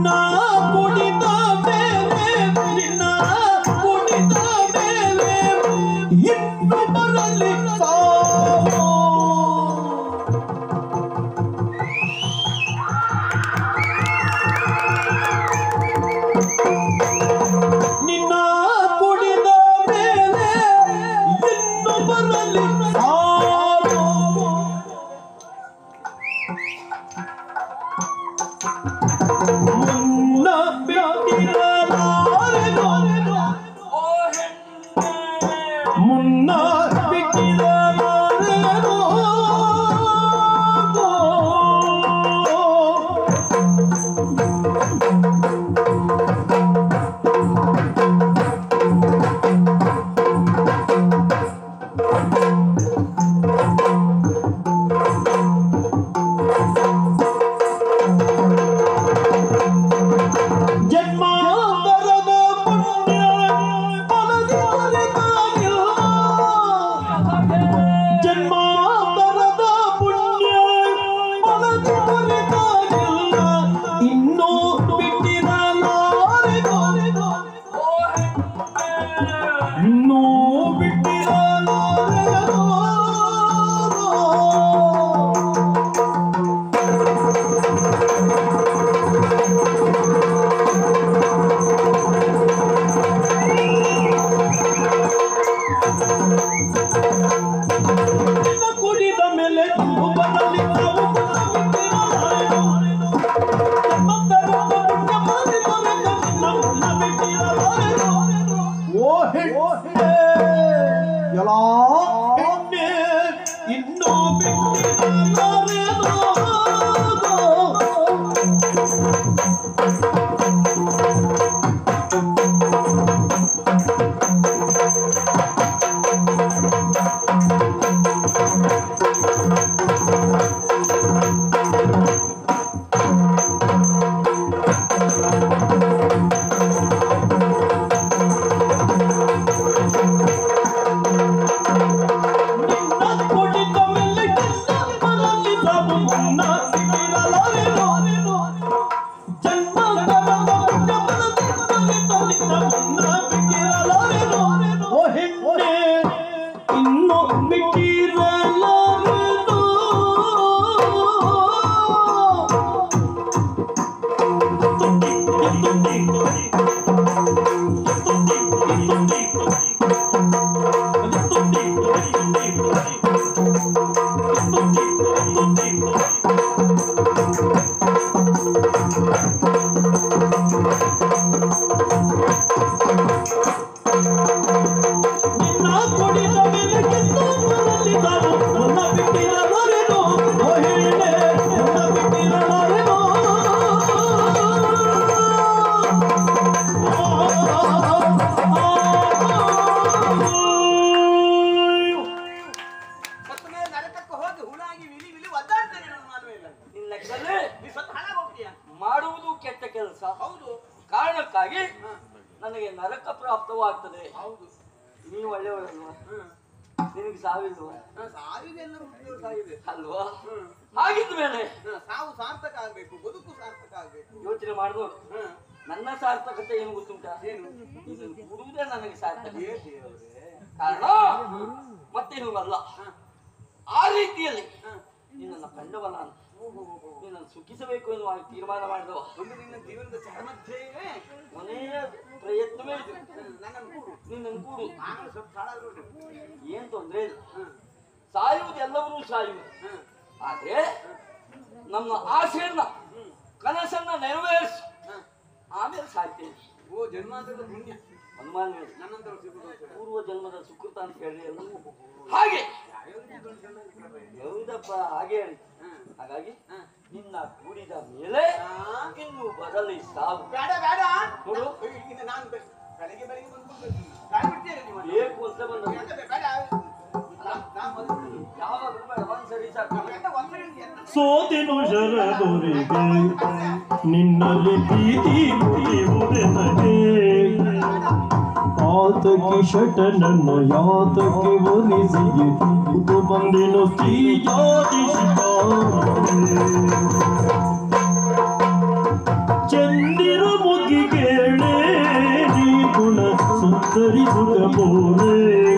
ಕೆಲಸ ಹೌದು ಕಾರಣಕ್ಕಾಗಿ ಹ, ನನಗೆ ನರಕ ಪ್ರಾಪ್ತವಾಗ್ತದೆ ಹೌದು ನೀವು ಒಳ್ಳೆಯವರಲ್ವಾ ಹ್ಮ್ ನಿನಗೆ ಸಾವಿಲ್ವಾ ಹ, ಸಾವಿದೆಲ್ಲ ಹುಟ್ಟಿದ್ರು ಸಾವಿದೆ ಅಲ್ವಾ ಹ್ಮ್ ಹಾಗಿದ್ದ ಮೇಲೆ ಹ, ಸಾವು ಸಾರ್ಥಕ ಆಗ್ಬೇಕು ಬದುಕು ಸಾರ್ಥಕ ಆಗ್ಬೇಕು ಯೋಚನೆ ಮಾಡಿದವರು ಹ, ನನ್ನ ಸಾರ್ಥಕತೆ ಏನು ಗೊತ್ತುಂಟ ಏನು ಇದನ್ನು ಕೊಡುವುದೇ ನನಗೆ ಸಾರ್ಥಕ ಏ ದೇವ್ರೇ ಕಾರಣ ಮತ್ತೇನು ಅಲ್ಲ ಹ, ಆ ರೀತಿಯಲ್ಲಿ ಹ. ನಿನ್ನನ್ನು ಕಂಡವ ನಾನು ಓ, ಹೋ, ಹೋ, ಹೋ. ನಿನ್ನನ್ನು ಸುಖಿಸಬೇಕು ಎನ್ನುವ ತೀರ್ಮಾನ ಮಾಡಿದವ ಒಂದು ನಿನ್ನ ಜೀವನದ ಚರಮಧ್ಯೆಯೇ ಕೊನೆಯ ಪ್ರಯತ್ನವೇ ಇದು ನನ್ನನ್ನು ಕೂಡು ನಿನ್ನನ್ನು ಕೂಡು ಆಮೇಲೆ ಸ್ವಲ್ಪ ಹಾಳಾದ್ರು ಏನ್ ತೊಂದ್ರೆ ಇಲ್ಲ ಹ, ಸಾಯುವುದು ಎಲ್ಲವರೂ ಸಾಯುವುದು ಹ, ಆದ್ರೆ ನಮ್ಮ ಆಸೆಯನ್ನ ಕನಸನ್ನ ನೆರವೇರಿಸಿ ಹ. ಆಮೇಲೆ ಸಾಯ್ತೇನೆ ಓ ಜನ್ಮಾಂತರದ ಪುಣ್ಯ ಹನುಮಾನ ನನ್ನಂತರ ಸಿಗುದು ಅಂತ ಹೇಳಿ. ಪೂರ್ವ ಜನ್ಮದ ಸುಕೃತ ಅಂತ ಹೇಳಿ ಅಲ್ಲ ಹಾಗೆ ಯಾವ್ಯಾವ ಜೀವನ ಚೆನ್ನಾಗಿರ್ತವೆ. ಯಾವುದಪ್ಪ ಹಾಗೆ ಹೇಳಿ ಹ, ಹಾಗಾಗಿ ಹ. ನಿನ್ನ ಕೂಡಿದ ಮೇಲೆ ಆ? ಇನ್ನು ಬರಲಿ ಸಾವು ಬೇಡ ಬೇಡ ನೋಡು. ಈಗ ನಾನು ಬೆ- ಬೆಳಗ್ಗೆ ಬೆಳಗ್ಗೆ ಬಂದ್ಕೊಂಡು ಗಾಳಿ ಬಿಡ್ತೀರ ನೀವು ಬೇಕು ಅಂತ ಬಂದ ಬೇಡ, ಬೇಡ ಅಲ್ಲ, ನಾ ಮೊದಲು ಯಾವಾಗ ಬೇಡ ಒಂದ್ಸರಿ ಸಾಕು ಎಂತ ಒಂದ್ಸರಿ ಎಂತ ಸೋತೆನು ಶರದೊರೆಗೆ ನಿನ್ನಲ್ಲಿ ಪ್ರೀತಿ ಮುಗಿಯುವುದೆ ನಗೆ ಆತಕ್ಕೆ ಶಟನನ್ನು ಯಾತಕ್ಕೆ ಒಲಿಸಿಯೇ ಇದು ಬಂದೆನು ಸ್ತ್ರೀ ಜಾತಿ ಚಂದಿರ ಮುಗಿಗೇಳೆ ನೀ ಗುಣ ಸುಂದರಿ ಸುಖಬೋರೆ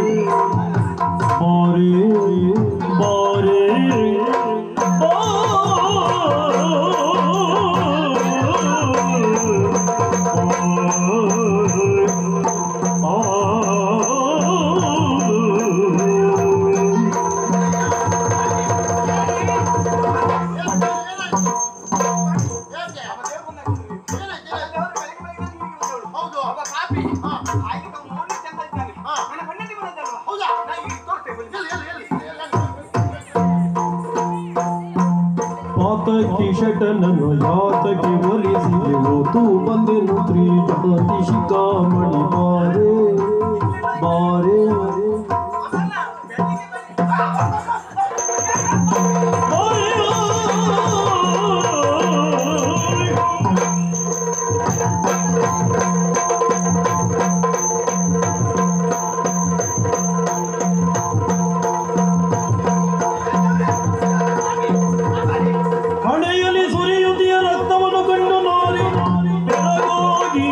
ಬಾರೆ ಬಾರೆ ಯಾಕೆ? ಅವ ದೇವ್ರು ಬಂದಾಗ್ತದೆ. ಏನಾಯ್ತು? ಅವ ದೇವ್ರು ಬೆಳಗ್ಗೆ ಬೆಳಗ್ಗೆ ನೀರಿಗೆ ಬಂದವಳು. ಹೌದು. ಒಬ್ಬ ಪಾಪಿ. ಹಾ. ಆಯ್ತು, ಅವ್ನು ನೋಡ್ಲಿಕ್ಕೆ ಚಂದ ಇದ್ದಾನೆ. ಹಾ. ನನ್ನ ಕಣ್ಣಲ್ಲಿ ಬಂದದ್ದಲ್ವಾ? ಹೌದಾ? ನಾ ಈಗ ತೋರಿಸ್ತೇನೆ, ಬನ್ನಿ. ಎಲ್ಲಿ, ಎಲ್ಲಿ, ಎಲ್ಲಿ? ಎಲ್ಲಿ? ಆತಕ್ಕೆ ಶಟನನ್ನು ಯಾತಕ್ಕೆ ಒಲಿಸಿದೆ ಓತು ಬಂದೆನು ಸ್ತ್ರೀ ಜಾತಿ ಶಿಖಾಮಣಿ ಬಾರೆ ಬಾರೆ ಅವನಲ್ಲ, ಬೆಳ್ಳಿಗೆ ಬನ್ನಿ. ಹಣೆಯಲ್ಲಿ ಸುರಿಯುತ್ತಿಯ ರಕ್ತವನ್ನು ಕಂಡು ನಾರಿ ಬೆರಗಾಗಿ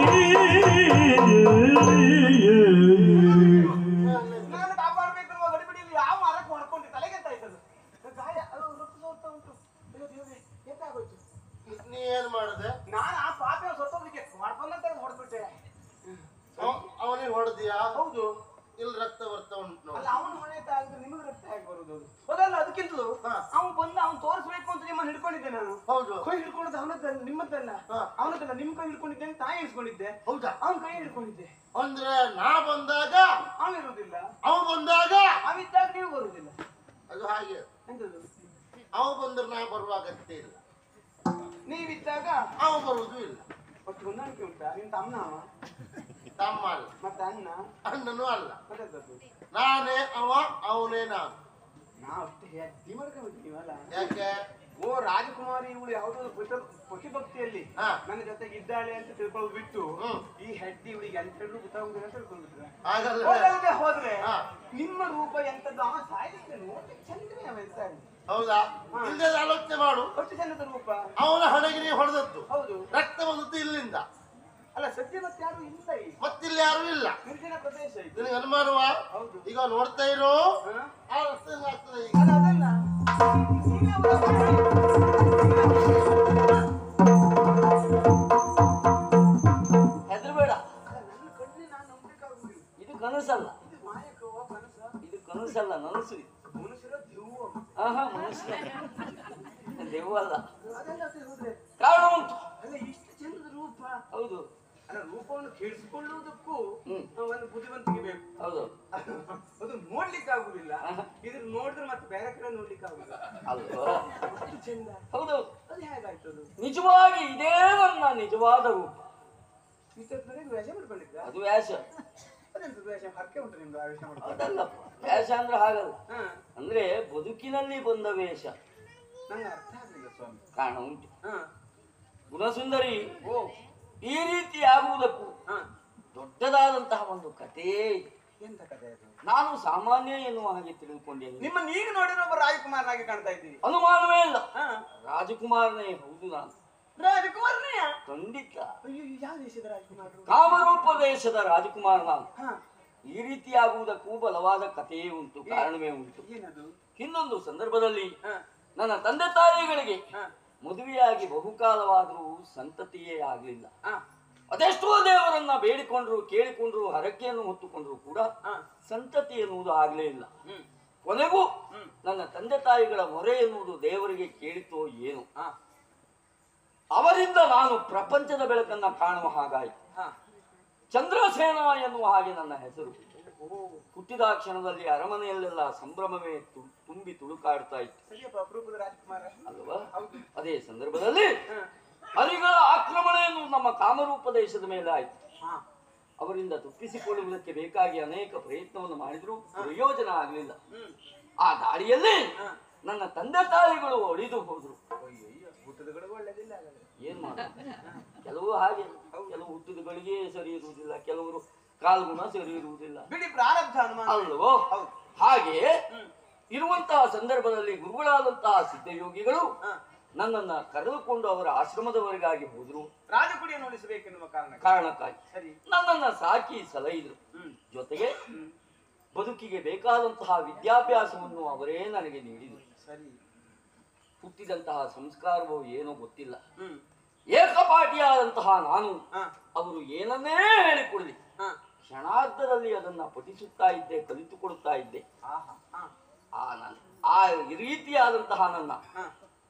ನಾನು ಕಾಪಾಡ್ಬೇಕಿರುವ ಗಡಿಬಿಡಿಯಲ್ಲಿ ಯಾವ ಮರಕ್ಕೆ ಹೊಡ್ಕೊಂಡು ತಲೆಗೆ ಎಂತ ಆಯ್ತದು? ಗಾಯ ಅದು ರಕ್ತ ಹೋಗ್ತಾ ಉಂಟು ಅಯ್ಯೋ ದೇವ್ರೇ, ಎಂತಾಗೋಯ್ತು? ನೀ ಏನ್ ಮಾಡಿದೆ ನಾನು ಆ ಪಾಪಿಯ ಸತ್ತೋದಕ್ಕೆ ಮಾಡ್ಕೊಂಡಂತೆ ಹೊಡೆದ್ಬಿಟ್ಟೆ ಅವನಿಗೆ ಹೊಡೆದಿಯಾ ಹೌದು ಇಲ್ಲಿ ರಕ್ತ ಬರ್ತಾ ಉಂಟು ಅಲ್ಲ ನೋಡಿ ಅವನು ಹೊಣೆ ಆಗಿದ್ರೆ ನಿಮಗೆ ರಕ್ತ ಹೇಗೆ ಬರುದು ಅದು? ಹೌದಲ್ಲ ಅದಕ್ಕಿಂತಲೂ ಹಾ. ಅವನು ಬಂದು ಅವ್ನು ತೋರಿಸ್ಬೇಕು ಅಂತ ನಿಮ್ಮನ್ನು ಹಿಡ್ಕೊಂಡಿದ್ದೆ ನಾನು ಹೌದು ಕೈ ಹಿಡ್ಕೊಂಡದ್ದು ಅವನದ್ದಲ್ಲ ನಿಮ್ಮದ್ದಲ್ಲ ಹಾ. ಅವನದ್ದಲ್ಲ ನಿಮ್ ಕೈ ಹಿಡ್ಕೊಂಡಿದ್ದೆ ಅಂತ ತಾಯಿ ಹಿಡ್ಕೊಂಡಿದ್ದೆ ಹೌದಾ ಅವನ ಕೈ ಹಿಡ್ಕೊಂಡಿದ್ದೆ ಅಂದ್ರೆ ನಾ ಬಂದಾಗ ಅವನಿರುವುದಿಲ್ಲ ಅವ ಬಂದಾಗ ಅವಿದ್ದಾಗ ನೀವು ಬರುವುದಿಲ್ಲ ಅದು ಹಾಗೆ ಎಂತದು ಅವ ಬಂದ್ರೆ ನಾ ಬರುವ ಅಗತ್ಯ ಇಲ್ಲ ನೀವಿದ್ದಾಗ ಅವ ಬರುವುದು ಇಲ್ಲ ಒಟ್ಟು ಹೊಂದಾಣಿಕೆ ಉಂಟಾ ನಿನ್ ತಮ್ಮ ಅವ ತಮ್ಮ ಅಲ್ಲ ಮತ್ತೆ ಅಣ್ಣ ಅಣ್ಣನೂ ಅಲ್ಲ ಮತ್ತೆ ಎಂತದ್ದು? ನಾನೇ ಅವ ಅವನೇ ನಾನು ನಾವು ಅಷ್ಟೇ ಹೆಜ್ಜೆ ಮಾಡ್ಕೊಂಡಿದ್ದೀವಲ್ಲ ಯಾಕೆ ಓ ರಾಜಕುಮಾರಿ ಇವಳು ಯಾವುದೋ ಪುಟ- ಪಶುಭಕ್ತಿಯಲ್ಲಿ ಹಾ. ನನ್ನ ಜೊತೆಗೆ ಇದ್ದಾಳೆ ಅಂತ ತಿಳ್ಕೊಂಡು ಬಿಟ್ಟು ಹ್ಮ್. ಈ ಹೆಡ್ಡಿ ಇವಳಿಗೆ ಎಂತ ಗೊತ್ತಾಗುದಿಲ್ಲ ಅಂತ ತಿಳ್ಕೊಂಡ್ಬಿಟ್ರೆ ಹಾಗಲ್ಲ ಹೋಗಲ್ದೆ ಹೋದ್ರೆ ಹಾ. ನಿಮ್ಮ ರೂಪ ಎಂತದ್ದು ಅವ ಸಾಯಿಸ್ತೇನೆ ನೋಡ್ಲಿಕ್ಕೆ ಚಂದ್ರನೇ ಅವ ಎಂತ ಹೌದಾ ಇಲ್ಲದೆ ಆಲೋಚನೆ ಮಾಡು ಅಷ್ಟು ಚಂದದ ರೂಪ ಅವನ ಹಣೆಗೆ ನೀವು ಹೊಡೆದದ್ದು ಹೌದು ರಕ್ತ ಬಂದದ್ದು ಇಲ್ಲಿಂದ ಅಲ್ಲ ಸದ್ಯ ಮತ್ತೆ ಯಾರು ಇಲ್ಲ ಈ ಮತ್ತಿಲ್ಲಿ ಯಾರು ಇಲ್ಲ ನಿರ್ಜನ ಪ್ರದೇಶ ಇದು ನಿನಗೆ ಅನುಮಾನವಾ ಹೌದು ಈಗ ನೋಡ್ತಾ ಇರೋ ಹಾ? ಆ ರಸ್ತೆ ಆಗ್ತದೆ ಈಗ ಅಲ್ಲ ಅದಲ್ಲ ನೀವೇ ಅವ್ರ ಹೆದರ್ಬೇಡ ಅಲ್ಲ, ನನ್ನ ಕಣ್ಣೆ ನಾನು ನಂಬಲಿಕ್ಕಾಗುದಿಲ್ಲ ಇದು ಕನಸಲ್ಲ ಇದು ಮಾಯಕವ ಕನಸ ಇದು ಕನಸಲ್ಲ ನನಸು ಇದು ಮನುಷ್ಯರ ದೆವ್ವ ಆಹಾ ಮನುಷ್ಯ ದೆವ್ವ ಅಲ್ಲ ಅದೆಲ್ಲ ಅದು ಹೋದ್ರೆ ಕಾರಣ ಉಂಟು ಅಲ್ಲ ಇಷ್ಟು ಚಂದದ ರೂಪ ಹೌದು ಅಲ್ಲ ರೂಪವನ್ನು ಕೆಡಿಸಿಕೊಳ್ಳುವುದಕ್ಕೂ ಹ್ಮ್. ಒಂದು ಬುದ್ಧಿವಂತಿಕೆ ಬೇಕು ಹೌದು ಅದು ನೋಡ್ಲಿಕ್ಕೆ ಆಗುದಿಲ್ಲ ಇದ್ರ ನೋಡಿದ್ರೆ ಮತ್ತೆ ಬೇರೆ ಕಡೆ ನೋಡ್ಲಿಕ್ಕೆ ಆಗುದಿಲ್ಲ ಅಲ್ವಾ ಅಷ್ಟು ಚಂದ ಹೌದು ಅದು ಹೇಗಾಯ್ತು ಅದು ನಿಜವಾಗಿ ಇದೇ ನನ್ನ ನಿಜವಾದ ರೂಪ ಇಷ್ಟೊತ್ತಿನಲ್ಲಿ ವೇಷ ಮಾಡ್ಕೊಂಡಿದ್ದ ಅದು ವ್ಯಾಸ ಅದೆಂತ ವೇಷ ಹರಕೆ ಉಂಟು ನಿಮ್ದು ಆ ವೇಷ ಮಾಡ್ಕೊಂಡು ಅದಲ್ಲಪ್ಪ ವ್ಯಾಸ ಅಂದ್ರೆ ಹಾಗಲ್ಲ ಹಾ ಅಂದ್ರೆ ಬದುಕಿನಲ್ಲಿ ಬಂದ ವೇಷ ನಂಗೆ ಅರ್ಥ ಆಗಲಿಲ್ಲ ಸ್ವಾಮಿ ಕಾರಣ ಉಂಟು ಹಾ ಗುಣಸುಂದರಿ ಓ ಈ ರೀತಿ ಆಗುವುದಕ್ಕೂ ಹಾ ದೊಡ್ಡದಾದಂತಹ ಒಂದು ಕಥೆಯೇ ಇದೆ ಎಂತ ಕಥೆ ಅದು ನಾನು ಸಾಮಾನ್ಯ ಎನ್ನುವ ಹಾಗೆ ತಿಳಿದುಕೊಂಡೇನೆ ನಿಮ್ಮ ನೀಗ ನೋಡಿರೋ ಒಬ್ಬ ರಾಜಕುಮಾರನಾಗಿ ಕಾಣ್ತಾ ಇದ್ದೀರಿ ಅನುಮಾನವೇ ಇಲ್ಲ ಹಾ ರಾಜಕುಮಾರನೇ ಹೌದು ನಾನು ರಾಜಕುಮಾರನೆಯ ಖಂಡಿತ ಅಯ್ಯೋ ಯಾವ ದೇಶದ ರಾಜಕುಮಾರರು ಕಾಮರೂಪ ದೇಶದ ರಾಜಕುಮಾರ ನಾನು ಹಾ ಈ ರೀತಿ ಆಗುವುದಕ್ಕೂ ಬಲವಾದ ಕಥೆಯೇ ಉಂಟು ಕಾರಣವೇ ಉಂಟು ಏನದು ಇನ್ನೊಂದು ಸಂದರ್ಭದಲ್ಲಿ ಹಾ ನನ್ನ ತಂದೆ ತಾಯಿಗಳಿಗೆ ಹಾ ಮದುವೆಯಾಗಿ ಬಹುಕಾಲವಾದರೂ ಸಂತತಿಯೇ ಆಗಲಿಲ್ಲ ಹಾ ಅದೆಷ್ಟೋ ದೇವರನ್ನ ಬೇಡಿಕೊಂಡ್ರು ಕೇಳಿಕೊಂಡ್ರು ಹರಕೆಯನ್ನು ಹೊತ್ತುಕೊಂಡ್ರು ಕೂಡ ಹಾ ಸಂತತಿ ಎನ್ನುವುದು ಆಗಲೇ ಇಲ್ಲ ಹ್ಮ್ ಕೊನೆಗೂ ಹ್ಮ್ ನನ್ನ ತಂದೆ ತಾಯಿಗಳ ಮೊರೆ ಎನ್ನುವುದು ದೇವರಿಗೆ ಕೇಳಿತೋ ಏನು ಹಾ ಅವರಿಂದ ನಾನು ಪ್ರಪಂಚದ ಬೆಳಕನ್ನ ಕಾಣುವ ಹಾಗಾಯಿತು ಹಾ ಚಂದ್ರಸೇನ ಎನ್ನುವ ಹಾಗೆ ನನ್ನ ಹೆಸರು ಓ ಹುಟ್ಟಿದ ಕ್ಷಣದಲ್ಲಿ ಅರಮನೆಯಲ್ಲೆಲ್ಲ ಸಂಭ್ರಮವೇ ತು- ತುಂಬಿ ತುಳುಕಾಡ್ತಾ ಇತ್ತು ಸರಿಯಪ್ಪ ಅಪರೂಪದ ರಾಜಕುಮಾರ ಅಲ್ವಾ ಹೌದು ಅದೇ ಸಂದರ್ಭದಲ್ಲಿ ಹಾ ಹರಿಗಳ ಆಕ್ರಮಣ ಎನ್ನುವುದು ನಮ್ಮ ಕಾಮರೂಪ ದೇಶದ ಮೇಲೆ ಆಯಿತು ಹಾ ಅವರಿಂದ ತಪ್ಪಿಸಿಕೊಳ್ಳುವುದಕ್ಕೆ ಬೇಕಾಗಿ ಅನೇಕ ಪ್ರಯತ್ನವನ್ನು ಮಾಡಿದ್ರು ಪ್ರಯೋಜನ ಆಗಲಿಲ್ಲ ಹ್ಮ್ ಆ ದಾರಿಯಲ್ಲಿ ಹಾ ನನ್ನ ತಂದೆ ತಾಯಿಗಳು ಒಳಿದು ಹೋದ್ರು ಅಯ್ಯಯ್ಯೋ ಹುಟ್ಟದಗಳಿಗೆ ಒಳ್ಳೇದಿಲ್ಲ ಹಾಗಾದ್ರೆ ಏನ್ ಮಾಡ ಕೆಲವು ಹಾಗೆ ಕೆಲವು ಹುಟ್ಟಿದಗಳಿಗೆ ಸರಿ ಇರುವುದಿಲ್ಲ ಕೆಲವರು ಕಾಲ್ಗುಣ ಸರಿ ಇರುವುದಿಲ್ಲ ಬಿಡಿ ಪ್ರಾರಬ್ಧ ಅನುಮಾನ ಅಲ್ವೋ ಹೌದು ಹಾಗೆ ಹ್ಮ್ ಇರುವಂತಹ ಸಂದರ್ಭದಲ್ಲಿ ಗುರುಗಳಾದಂತಹ ಸಿದ್ಧಯೋಗಿಗಳು ಹಾ ನನ್ನನ್ನ ಕರೆದುಕೊಂಡು ಅವರ ಆಶ್ರಮದವರೆಗಾಗಿ ಹೋದ್ರು ರಾಜಕುಡಿಯನ್ನು ಉಳಿಸಬೇಕೆನ್ನುವ ಕಾರಣ ಕಾರಣಕ್ಕಾಗಿ ಸರಿ ನನ್ನನ್ನ ಸಾಕಿ ಸಲಹಿದ್ರು ಹ್ಮ್ ಜೊತೆಗೆ ಹ್ಮ್ ಬದುಕಿಗೆ ಬೇಕಾದಂತಹ ವಿದ್ಯಾಭ್ಯಾಸವನ್ನು ಅವರೇ ನನಗೆ ನೀಡಿದರು ಸರಿ ಹುಟ್ಟಿದಂತಹ ಸಂಸ್ಕಾರವೋ ಏನೋ ಗೊತ್ತಿಲ್ಲ ಹ್ಮ್ ಏಕಪಾಟಿಯಾದಂತಹ ನಾನು ಹಾ ಅವರು ಏನನ್ನೇ ಹೇಳಿಕೊಡಲಿ ಹಾ ಕ್ಷಣಾರ್ಧದಲ್ಲಿ ಅದನ್ನ ಪಠಿಸುತ್ತಾ ಇದ್ದೆ ಕಲಿತುಕೊಡುತ್ತಾ ಇದ್ದೆ ಆಹಾ ಹಾ ಆ ನನ್ನ ಆ ರೀತಿಯಾದಂತಹ ನನ್ನ ಹಾ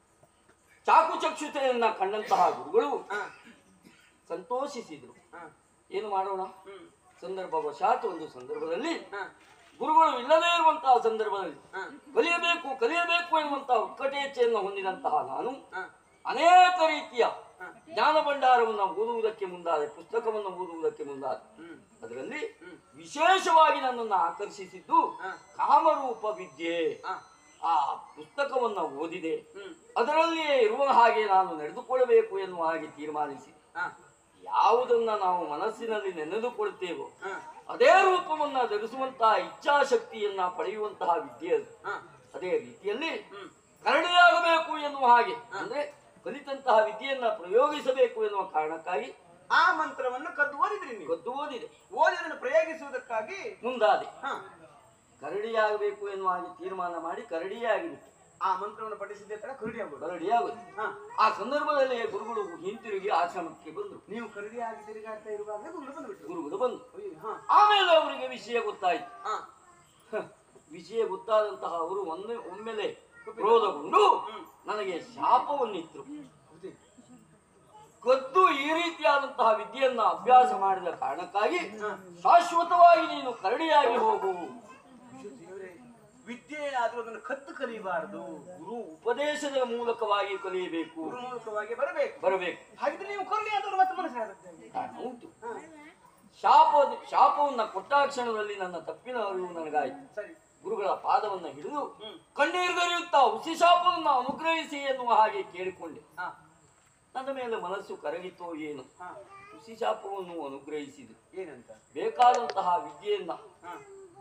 ಚಾಕುಚಕ್ಷುತೆಯನ್ನ ಕಂಡಂತಹ ಗುರುಗಳು ಹಾ ಸಂತೋಷಿಸಿದ್ರು ಹಾ ಏನು ಮಾಡೋಣ ಹ್ಮ್ ಸಂದರ್ಭವಶಾತ್ ಒಂದು ಸಂದರ್ಭದಲ್ಲಿ ಹಾ ಗುರುಗಳು ಇಲ್ಲದೇ ಇರುವಂತಹ ಸಂದರ್ಭದಲ್ಲಿ ಹಾ ಕಲಿಯಬೇಕು ಕಲಿಯಬೇಕು ಎನ್ನುವಂತಹ ಉತ್ಕಟೇಚ್ಛೆಯನ್ನು ಹೊಂದಿದಂತಹ ನಾನು ಹಾ ಅನೇಕ ರೀತಿಯ ಹಾ. ಜ್ಞಾನ ಭಂಡಾರವನ್ನು ಓದುವುದಕ್ಕೆ ಮುಂದಾದೆ ಪುಸ್ತಕವನ್ನು ಓದುವುದಕ್ಕೆ ಮುಂದಾದೆ ಹ್ಮ್ ಅದರಲ್ಲಿ ಹ್ಮ್. ವಿಶೇಷವಾಗಿ ನನ್ನನ್ನು ಆಕರ್ಷಿಸಿದ್ದು ಹಾ ಕಾಮರೂಪ ವಿದ್ಯೆ ಹಾ ಆ ಪುಸ್ತಕವನ್ನ ಓದಿದೆ ಹ್ಮ್ ಅದರಲ್ಲಿಯೇ ಇರುವ ಹಾಗೆ ನಾನು ನಡೆದುಕೊಳ್ಳಬೇಕು ಎನ್ನುವ ಹಾಗೆ ತೀರ್ಮಾನಿಸಿ ಹಾ ಯಾವುದನ್ನ ನಾವು ಮನಸ್ಸಿನಲ್ಲಿ ನೆನೆದುಕೊಳ್ತೇವೋ ಹಾ ಅದೇ ರೂಪವನ್ನ ಧರಿಸುವಂತಹ ಇಚ್ಛಾಶಕ್ತಿಯನ್ನ ಪಡೆಯುವಂತಹ ವಿದ್ಯೆ ಅದು ಹಾ ಅದೇ ರೀತಿಯಲ್ಲಿ ಹ್ಮ್ ಕರಡಿಯಾಗಬೇಕು ಎನ್ನುವ ಹಾಗೆ ಅಂದ್ರೆ ಕಲಿತಂತಹ ವಿದ್ಯೆಯನ್ನ ಪ್ರಯೋಗಿಸಬೇಕು ಎನ್ನುವ ಕಾರಣಕ್ಕಾಗಿ ಆ ಮಂತ್ರವನ್ನು ಕದ್ದು ಓದಿದ್ರಿ ನೀವು ಗೊತ್ತು ಓದಿದೆ ಓದಿದನ್ನು ಪ್ರಯೋಗಿಸುವುದಕ್ಕಾಗಿ ಮುಂದಾದೆ ಹಾ ಕರಡಿಯಾಗಬೇಕು ಎನ್ನುವ ಹಾಗೆ ತೀರ್ಮಾನ ಮಾಡಿ ಕರಡಿಯೇ ಆಗಿಬಿಟ್ಟು ಆ ಮಂತ್ರವನ್ನು ಪಠಿಸಿದ್ದೆ ತರ ಕರಡಿ ಆಗೋದು ಕರಡಿಯಾಗುದು ಹಾ ಆ ಸಂದರ್ಭದಲ್ಲಿ ಗುರುಗಳು ಹಿಂತಿರುಗಿ ಆಶ್ರಮಕ್ಕೆ ಬಂದರು ನೀವು ಕರಡಿಯಾಗಿ ತಿರುಗಾಡ್ತಾ ಇರುವಾಗ ಗುರುಗಳು ಬಂದ್ಬಿಟ್ರು ಗುರುಗಳು ಬಂದು ಅಯ್ಯೋ, ಹಾ ಆಮೇಲೆ ಅವರಿಗೆ ವಿಷಯ ಗೊತ್ತಾಯ್ತು ಹಾ ಹ, ವಿಷಯ ಗೊತ್ತಾದಂತಹ ಅವರು ಒಮ್ಮೆ ಒಮ್ಮೆಲೆ ಕ್ರೋಧಗೊಂಡು ನನಗೆ ಶಾಪವನ್ನಿತ್ತರು ಹೌದೇ ಕದ್ದು ಈ ರೀತಿಯಾದಂತಹ ವಿದ್ಯೆಯನ್ನ ಅಭ್ಯಾಸ ಮಾಡಿದ ಕಾರಣಕ್ಕಾಗಿ ಶಾಶ್ವತವಾಗಿ ನೀನು ಕರಡಿಯಾಗಿ ಹೋಗು ಅಯ್ಯೋ ದೇವ್ರೇ, ವಿದ್ಯೆ ಆದ್ರೂ ಅದನ್ನು ಕದ್ದು ಕಲಿಯಬಾರದು ಗುರು ಉಪದೇಶದ ಮೂಲಕವಾಗಿ ಕಲಿಯಬೇಕು ಗುರುಮೂಲಕವಾಗಿ ಬರಬೇಕು ಬರಬೇಕು ಹಾಗಿದ್ರೆ ನೀವು ಕರಡಿ ಆದವರು ಮತ್ತೆ ಮನಸ್ಸಾಗುತ್ತೆ ಕಾರಣ ಉಂಟು ಶಾಪ ಶಾಪವನ್ನ ಕೊಟ್ಟಾಕ್ಷಣದಲ್ಲಿ ನನ್ನ ತಪ್ಪಿನ ಅರಿವು ನನಗಾಯ್ತು ಸರಿ ಗುರುಗಳ ಪಾದವನ್ನ ಹಿಡಿದು ಹ್ಮ್. ಕಣ್ಣೀರ್ಗರಿಯುತ್ತಾ ಹುಸಿ ಶಾಪವನ್ನು ಅನುಗ್ರಹಿಸಿ ಎನ್ನುವ ಹಾಗೆ ಕೇಳಿಕೊಂಡೆ ಹಾ ನನ್ನ ಮೇಲೆ ಮನಸ್ಸು ಕರಗಿತೋ ಏನು ಹಾ ಹುಸಿ ಶಾಪವನ್ನು ಅನುಗ್ರಹಿಸಿದೆ ಏನಂತ ಬೇಕಾದಂತಹ ವಿದ್ಯೆಯನ್ನ ಹಾ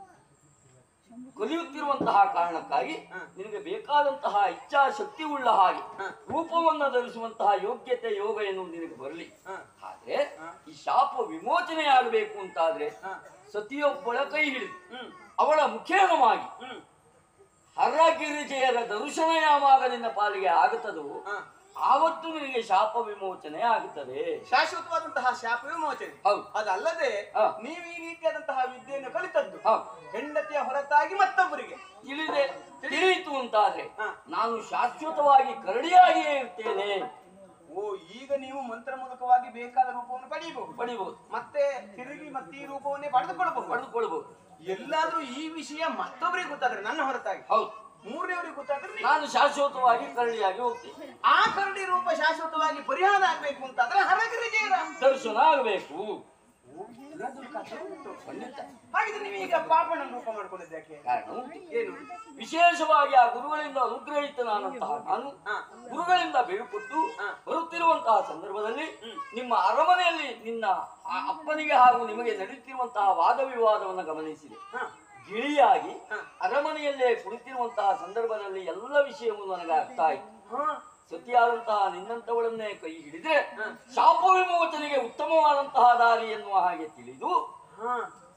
ಕಲಿಯುತ್ತಿರುವಂತಹ ಕಾರಣಕ್ಕಾಗಿ ಹ. ನಿನಗೆ ಬೇಕಾದಂತಹ ಇಚ್ಛಾಶಕ್ತಿ ಉಳ್ಳ ಹಾಗೆ ಹ. ರೂಪವನ್ನ ಧರಿಸುವಂತಹ ಯೋಗ್ಯತೆ ಯೋಗ ಎನ್ನುವುದು ನಿನಗೆ ಬರಲಿ ಹಾ ಆದ್ರೆ ಹ. ಈ ಶಾಪ ವಿಮೋಚನೆಯಾಗಬೇಕು ಅಂತಾದ್ರೆ ಹಾ ಸತಿಯೊಬ್ಬಳ ಕೈ ಹಿಡಿದು ಹ್ಮ್ ಅವಳ ಮುಖೇನವಾಗಿ ಹ್ಮ್ ಹರಗಿರಿಜೆಯರ ದರ್ಶನ ಯಾವಾಗ ನಿನ್ನ ಪಾಲಿಗೆ ಆಗುತ್ತದೋ ಹಾ ಆವತ್ತು ನಿನಗೆ ಶಾಪ ವಿಮೋಚನೆ ಆಗುತ್ತದೆ ಶಾಶ್ವತವಾದಂತಹ ಶಾಪ ವಿಮೋಚನೆ ಹೌದು ಅದಲ್ಲದೆ ಹಾ. ನೀವು ಈ ರೀತಿಯಾದಂತಹ ವಿದ್ಯೆಯನ್ನು ಕಲಿತದ್ದು ಹೌದು ಹೆಂಡತಿಯ ಹೊರತಾಗಿ ಮತ್ತೊಬ್ಬರಿಗೆ ತಿಳಿದೆ ತಿಳಿಯಿತು ಅಂತಾದ್ರೆ ಹಾ. ನಾನು ಶಾಶ್ವತವಾಗಿ ಕರಡಿಯಾಗಿಯೇ ಇರ್ತೇನೆ ಓ ಈಗ ನೀವು ಮಂತ್ರ ಮೂಲಕವಾಗಿ ಬೇಕಾದ ರೂಪವನ್ನು ಪಡೆಯಬಹುದು ಪಡಿಬಹುದು ಮತ್ತೆ ತಿರುಗಿ ಮತ್ತೆ ಈ ರೂಪವನ್ನೇ ಪಡೆದುಕೊಳ್ಳಬಹುದು ಪಡೆದುಕೊಳ್ಬಹುದು ಎಲ್ಲಾದ್ರೂ ಈ ವಿಷಯ ಮತ್ತೊಬ್ಬರಿಗೆ ಗೊತ್ತಾದ್ರೆ ನನ್ನ ಹೊರತಾಗಿ ಹೌದು ಮೂರನೇವರಿಗೆ ಗೊತ್ತಾದ್ರೆ ನೀವು- ನಾನು ಶಾಶ್ವತವಾಗಿ ಕರಡಿಯಾಗಿ ಹೋಗ್ತೇನೆ ಆ ಕರಡಿ ರೂಪ ಶಾಶ್ವತವಾಗಿ ಪರಿಹಾರ ಆಗ್ಬೇಕು ಅಂತಾದ್ರೆ ಹರಗಿರಿಜೇರ ದರ್ಶನ ಆಗಬೇಕು ಎಲ್ಲದೂ ಕಥೆ ಉಂಟು. ಖಂಡಿತ ಹಾಗಿದ್ರೆ ನೀವು ಈಗ ಪಾಪಣ್ಣನ ರೂಪ ಮಾಡ್ಕೊಂಡಿದ್ದಕ್ಕೆ ಕಾರಣ ಉಂಟು. ಏನು ವಿಶೇಷವಾಗಿ ಆ ಗುರುಗಳಿಂದ ಅನುಗ್ರಹಿತನಾದಂತಹ ನಾನು ಹಾ. ಗುರುಗಳಿಂದ ಬೀಳ್ಕೊಟ್ಟು ಹಾ. ಬರುತ್ತಿರುವಂತಹ ಸಂದರ್ಭದಲ್ಲಿ ನಿಮ್ಮ ಅರಮನೆಯಲ್ಲಿ ನಿನ್ನ ಆ ಅಪ್ಪನಿಗೆ ಹಾಗೂ ನಿಮಗೆ ನಡೆಯುತ್ತಿರುವಂತಹ ವಾದ ವಿವಾದವನ್ನು ಗಮನಿಸಿದೆ ಹಾ. ಗಿಳಿಯಾಗಿ ಹಾ. ಅರಮನೆಯಲ್ಲೇ ಕುಳಿತಿರುವಂತಹ ಸಂದರ್ಭದಲ್ಲಿ ಎಲ್ಲ ವಿಷಯವೂ ನನಗೆ ಅರ್ಥ ಆಯ್ತು ಹಾ. ಸತಿಯಾದಂತಹ ನಿನ್ನಂತವಳನ್ನೇ ಕೈ ಹಿಡಿದ್ರೆ ಶಾಪ ವಿಮೋಚನೆಗೆ ಉತ್ತಮವಾದಂತಹ ದಾರಿ ಎನ್ನುವ ಹಾಗೆ ತಿಳಿದು ಹಾ.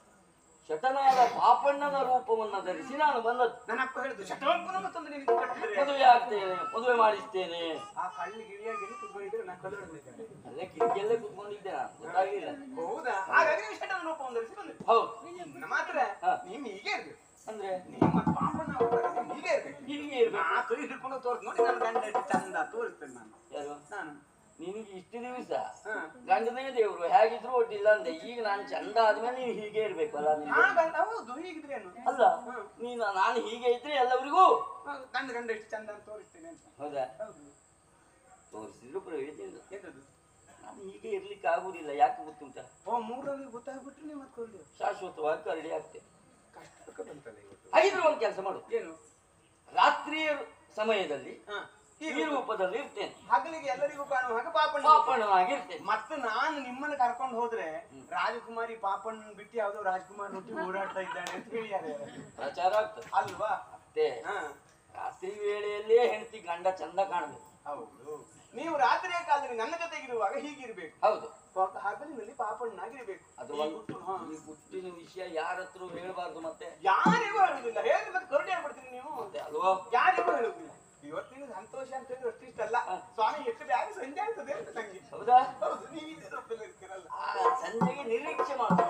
ಶಟನಾದ ಪಾಪಣ್ಣನ ರೂಪವನ್ನ ಧರಿಸಿ ನಾನು ಬಂದದ್ದು ನನ್ನ ಅಪ್ಪ ಹೇಳಿದ್ದು ಶಟವಪ್ಪನ ಮತ್ತೊಂದು ನಿನಗೆ ಕಟ್ಟಿದ್ರೆ ಮದುವೆ ಆಗ್ತೇನೆ ಮದುವೆ ಮಾಡಿಸ್ತೇನೆ ಆ ಕಳ್ಳಿ ಗಿಳಿಯಾಗಿ ಕುತ್ಕೊಂಡಿದ್ರೆ ನಾನು ಕಲ್ಲೊಡೆದಿದ್ದೇನೆ ಅಲ್ಲೇ ಕಿಟಕಿಯಲ್ಲೇ ಕುತ್ಕೊಂಡಿದ್ದೆ ನಾನು ಗೊತ್ತಾಗ್ಲಿಲ್ಲ ಹೌದಾ ಹಾಗಾಗಿ ನೀವು ಶಟನ ರೂಪವನ್ನು ಧರಿಸಿ ಬಂದ್ರಿ ಹೌದು ನನ್ನ ಮಾತ್ರ ಹಾ. ನೀವು ಹೀಗೆ ಇರ್ಬೇಕು ಅಂದ್ರೆ ನಿಮ್ಮ ಪಾಪಣ್ಣ ಅವತಾರ ನೀವು ಹೀಗೆ ಇರ್ಬೇಕು ಹೀಗೆ ಇರ್ಬೇಕು ನಾ ಕೈ ಹಿಡ್ಕೊಂಡು ತೋರ್ಸ್ ನೋಡಿ ನನ್ನ ಗಂಡ ಎಷ್ಟು ಚಂದ ತೋರಿಸ್ತೇನೆ ನಾನು ಯಾರು ನಾನು ನಿನಗೆ ಇಷ್ಟು ದಿವಸ ಹಾ. ಗಂಡನೇ ದೇವ್ರು ಹೇಗಿದ್ರು ಒಡ್ಡಿಲ್ಲ ಅಂದೆ ಈಗ ನಾನು ಚಂದ ಆದ್ಮೇಲೆ ನೀನು ಹೀಗೆ ಇರ್ಬೇಕಲ್ಲ ಹಾ ನಿನಗೆ ಗಂಡ ಹೌದು ಹೀಗಿದ್ರೇನು ಅಲ್ಲ ನೀನು ನಾನು ಹೀಗೆ ಇದ್ರೆ ಎಲ್ಲವರಿಗೂ ಹಾ, ಗಂಡ ಗಂಡ ಎಷ್ಟು ಚಂದ ಅಂತ ತೋರಿಸ್ತೇನೆ ಅಂತ ಹೌದಾ ಹೌದು ತೋರಿಸಿದ್ರು ಪ್ರಯೋಜನ ಇಲ್ಲ ಎಂತದ್ದು ನಾನು ಹೀಗೆ ಇರ್ಲಿಕ್ಕೆ ಆಗುದಿಲ್ಲ ಯಾಕೆ ಗೊತ್ತುಂಟ ಓ ಮೂರಲ್ಲಿ ಗೊತ್ತಾಗ್ಬಿಟ್ರೆ ನೀವು ಮತ್ತೆ ಶಾಶ್ವತವಾಗಿ ಕರಡಿ ಆಗ್ತೇನೆ ಕಷ್ಟಕ್ಕೆ ಬಂತಲ್ಲ ಇವತ್ತು ಹಾಗಿದ್ರೆ ಒಂದು ಕೆಲಸ ಮಾಡು ಏನು ರಾತ್ರಿಯ ಸಮಯದಲ್ಲಿ ಹಾ ಈ ರೂಪದಲ್ಲಿ ಇರ್ತೇನೆ ಹಗಲಿಗೆ ಎಲ್ಲರಿಗೂ ಕಾಣುವ ಹಾಗೆ ಪಾಪಣ್ಣ ಪಾಪಣ್ಣನಾಗಿರ್ತೇನೆ ಮತ್ತೆ ನಾನು ನಿಮ್ಮನ್ನ ಕರ್ಕೊಂಡು ಹೋದ್ರೆ ರಾಜಕುಮಾರಿ ಪಾಪಣ್ಣ ಬಿಟ್ಟು ಯಾವ್ದೋ ರಾಜಕುಮಾರ್ ಒಟ್ಟಿಗೆ ಓಡಾಡ್ತಾ ಇದ್ದಾನೆ ಅಂತ ಹೇಳಿದ್ದಾರೆ ಪ್ರಚಾರ ಆಗ್ತದೆ ಅಲ್ವಾ ಮತ್ತೆ ಹಾ ರಾತ್ರಿ ವೇಳೆಯಲ್ಲೇ ಹೆಂಡತಿ ಗಂಡ ಚಂದ ಕಾಣಬೇಕು ಹೌದು ನೀವು ರಾತ್ರಿಯ ಕಾಲದಲ್ಲಿ ನನ್ನ ಜೊತೆಗಿರುವಾಗ ಹೀಗಿರ್ಬೇಕು ಹೌದು ಪಾಪ- ಹಗಲಿನಲ್ಲಿ ಪಾಪಣ್ಣಾಗಿರ್ಬೇಕು ಅದು ಈ ಒಂದು ಗುಟ್ಟು, ಹಾ. ಈ ಗುಟ್ಟಿನ ವಿಷಯ ಯಾರ ಹತ್ರ ಹೇಳಬಾರ್ದು ಮತ್ತೆ ಯಾರಿಗೂ ಹೇಳುದಿಲ್ಲ ಹೇಳಿ ಮತ್ತೆ ಕರುಣೆ ಆಗ್ಬಿಡ್ತೀನಿ ನೀವು ಮತ್ತೆ ಅಲ್ವಾ ಯಾರಿಗೂ ಹೇಳುದಿಲ್ಲ ಇವತ್ತಿನ ಸಂತೋಷ ಅಂತ ಹೇಳಿದ್ರೆ ಅಷ್ಟಿಷ್ಟಲ್ಲ ಸ್ವಾಮಿ ಎಷ್ಟು ಬ್ಯಾಗ್ ಸಂಜೆ ಆಗ್ತದೆ ಅಂತ ನಂಗೆ ಹೌದಾ ಹೌದು ನೀವು ಇದೇ ರೂಪದಲ್ಲಿ ಇರ್ತೀರಲ್ಲ ಆ ಸಂಜೆಗೆ ನಿರೀಕ್ಷೆ ಮಾಡು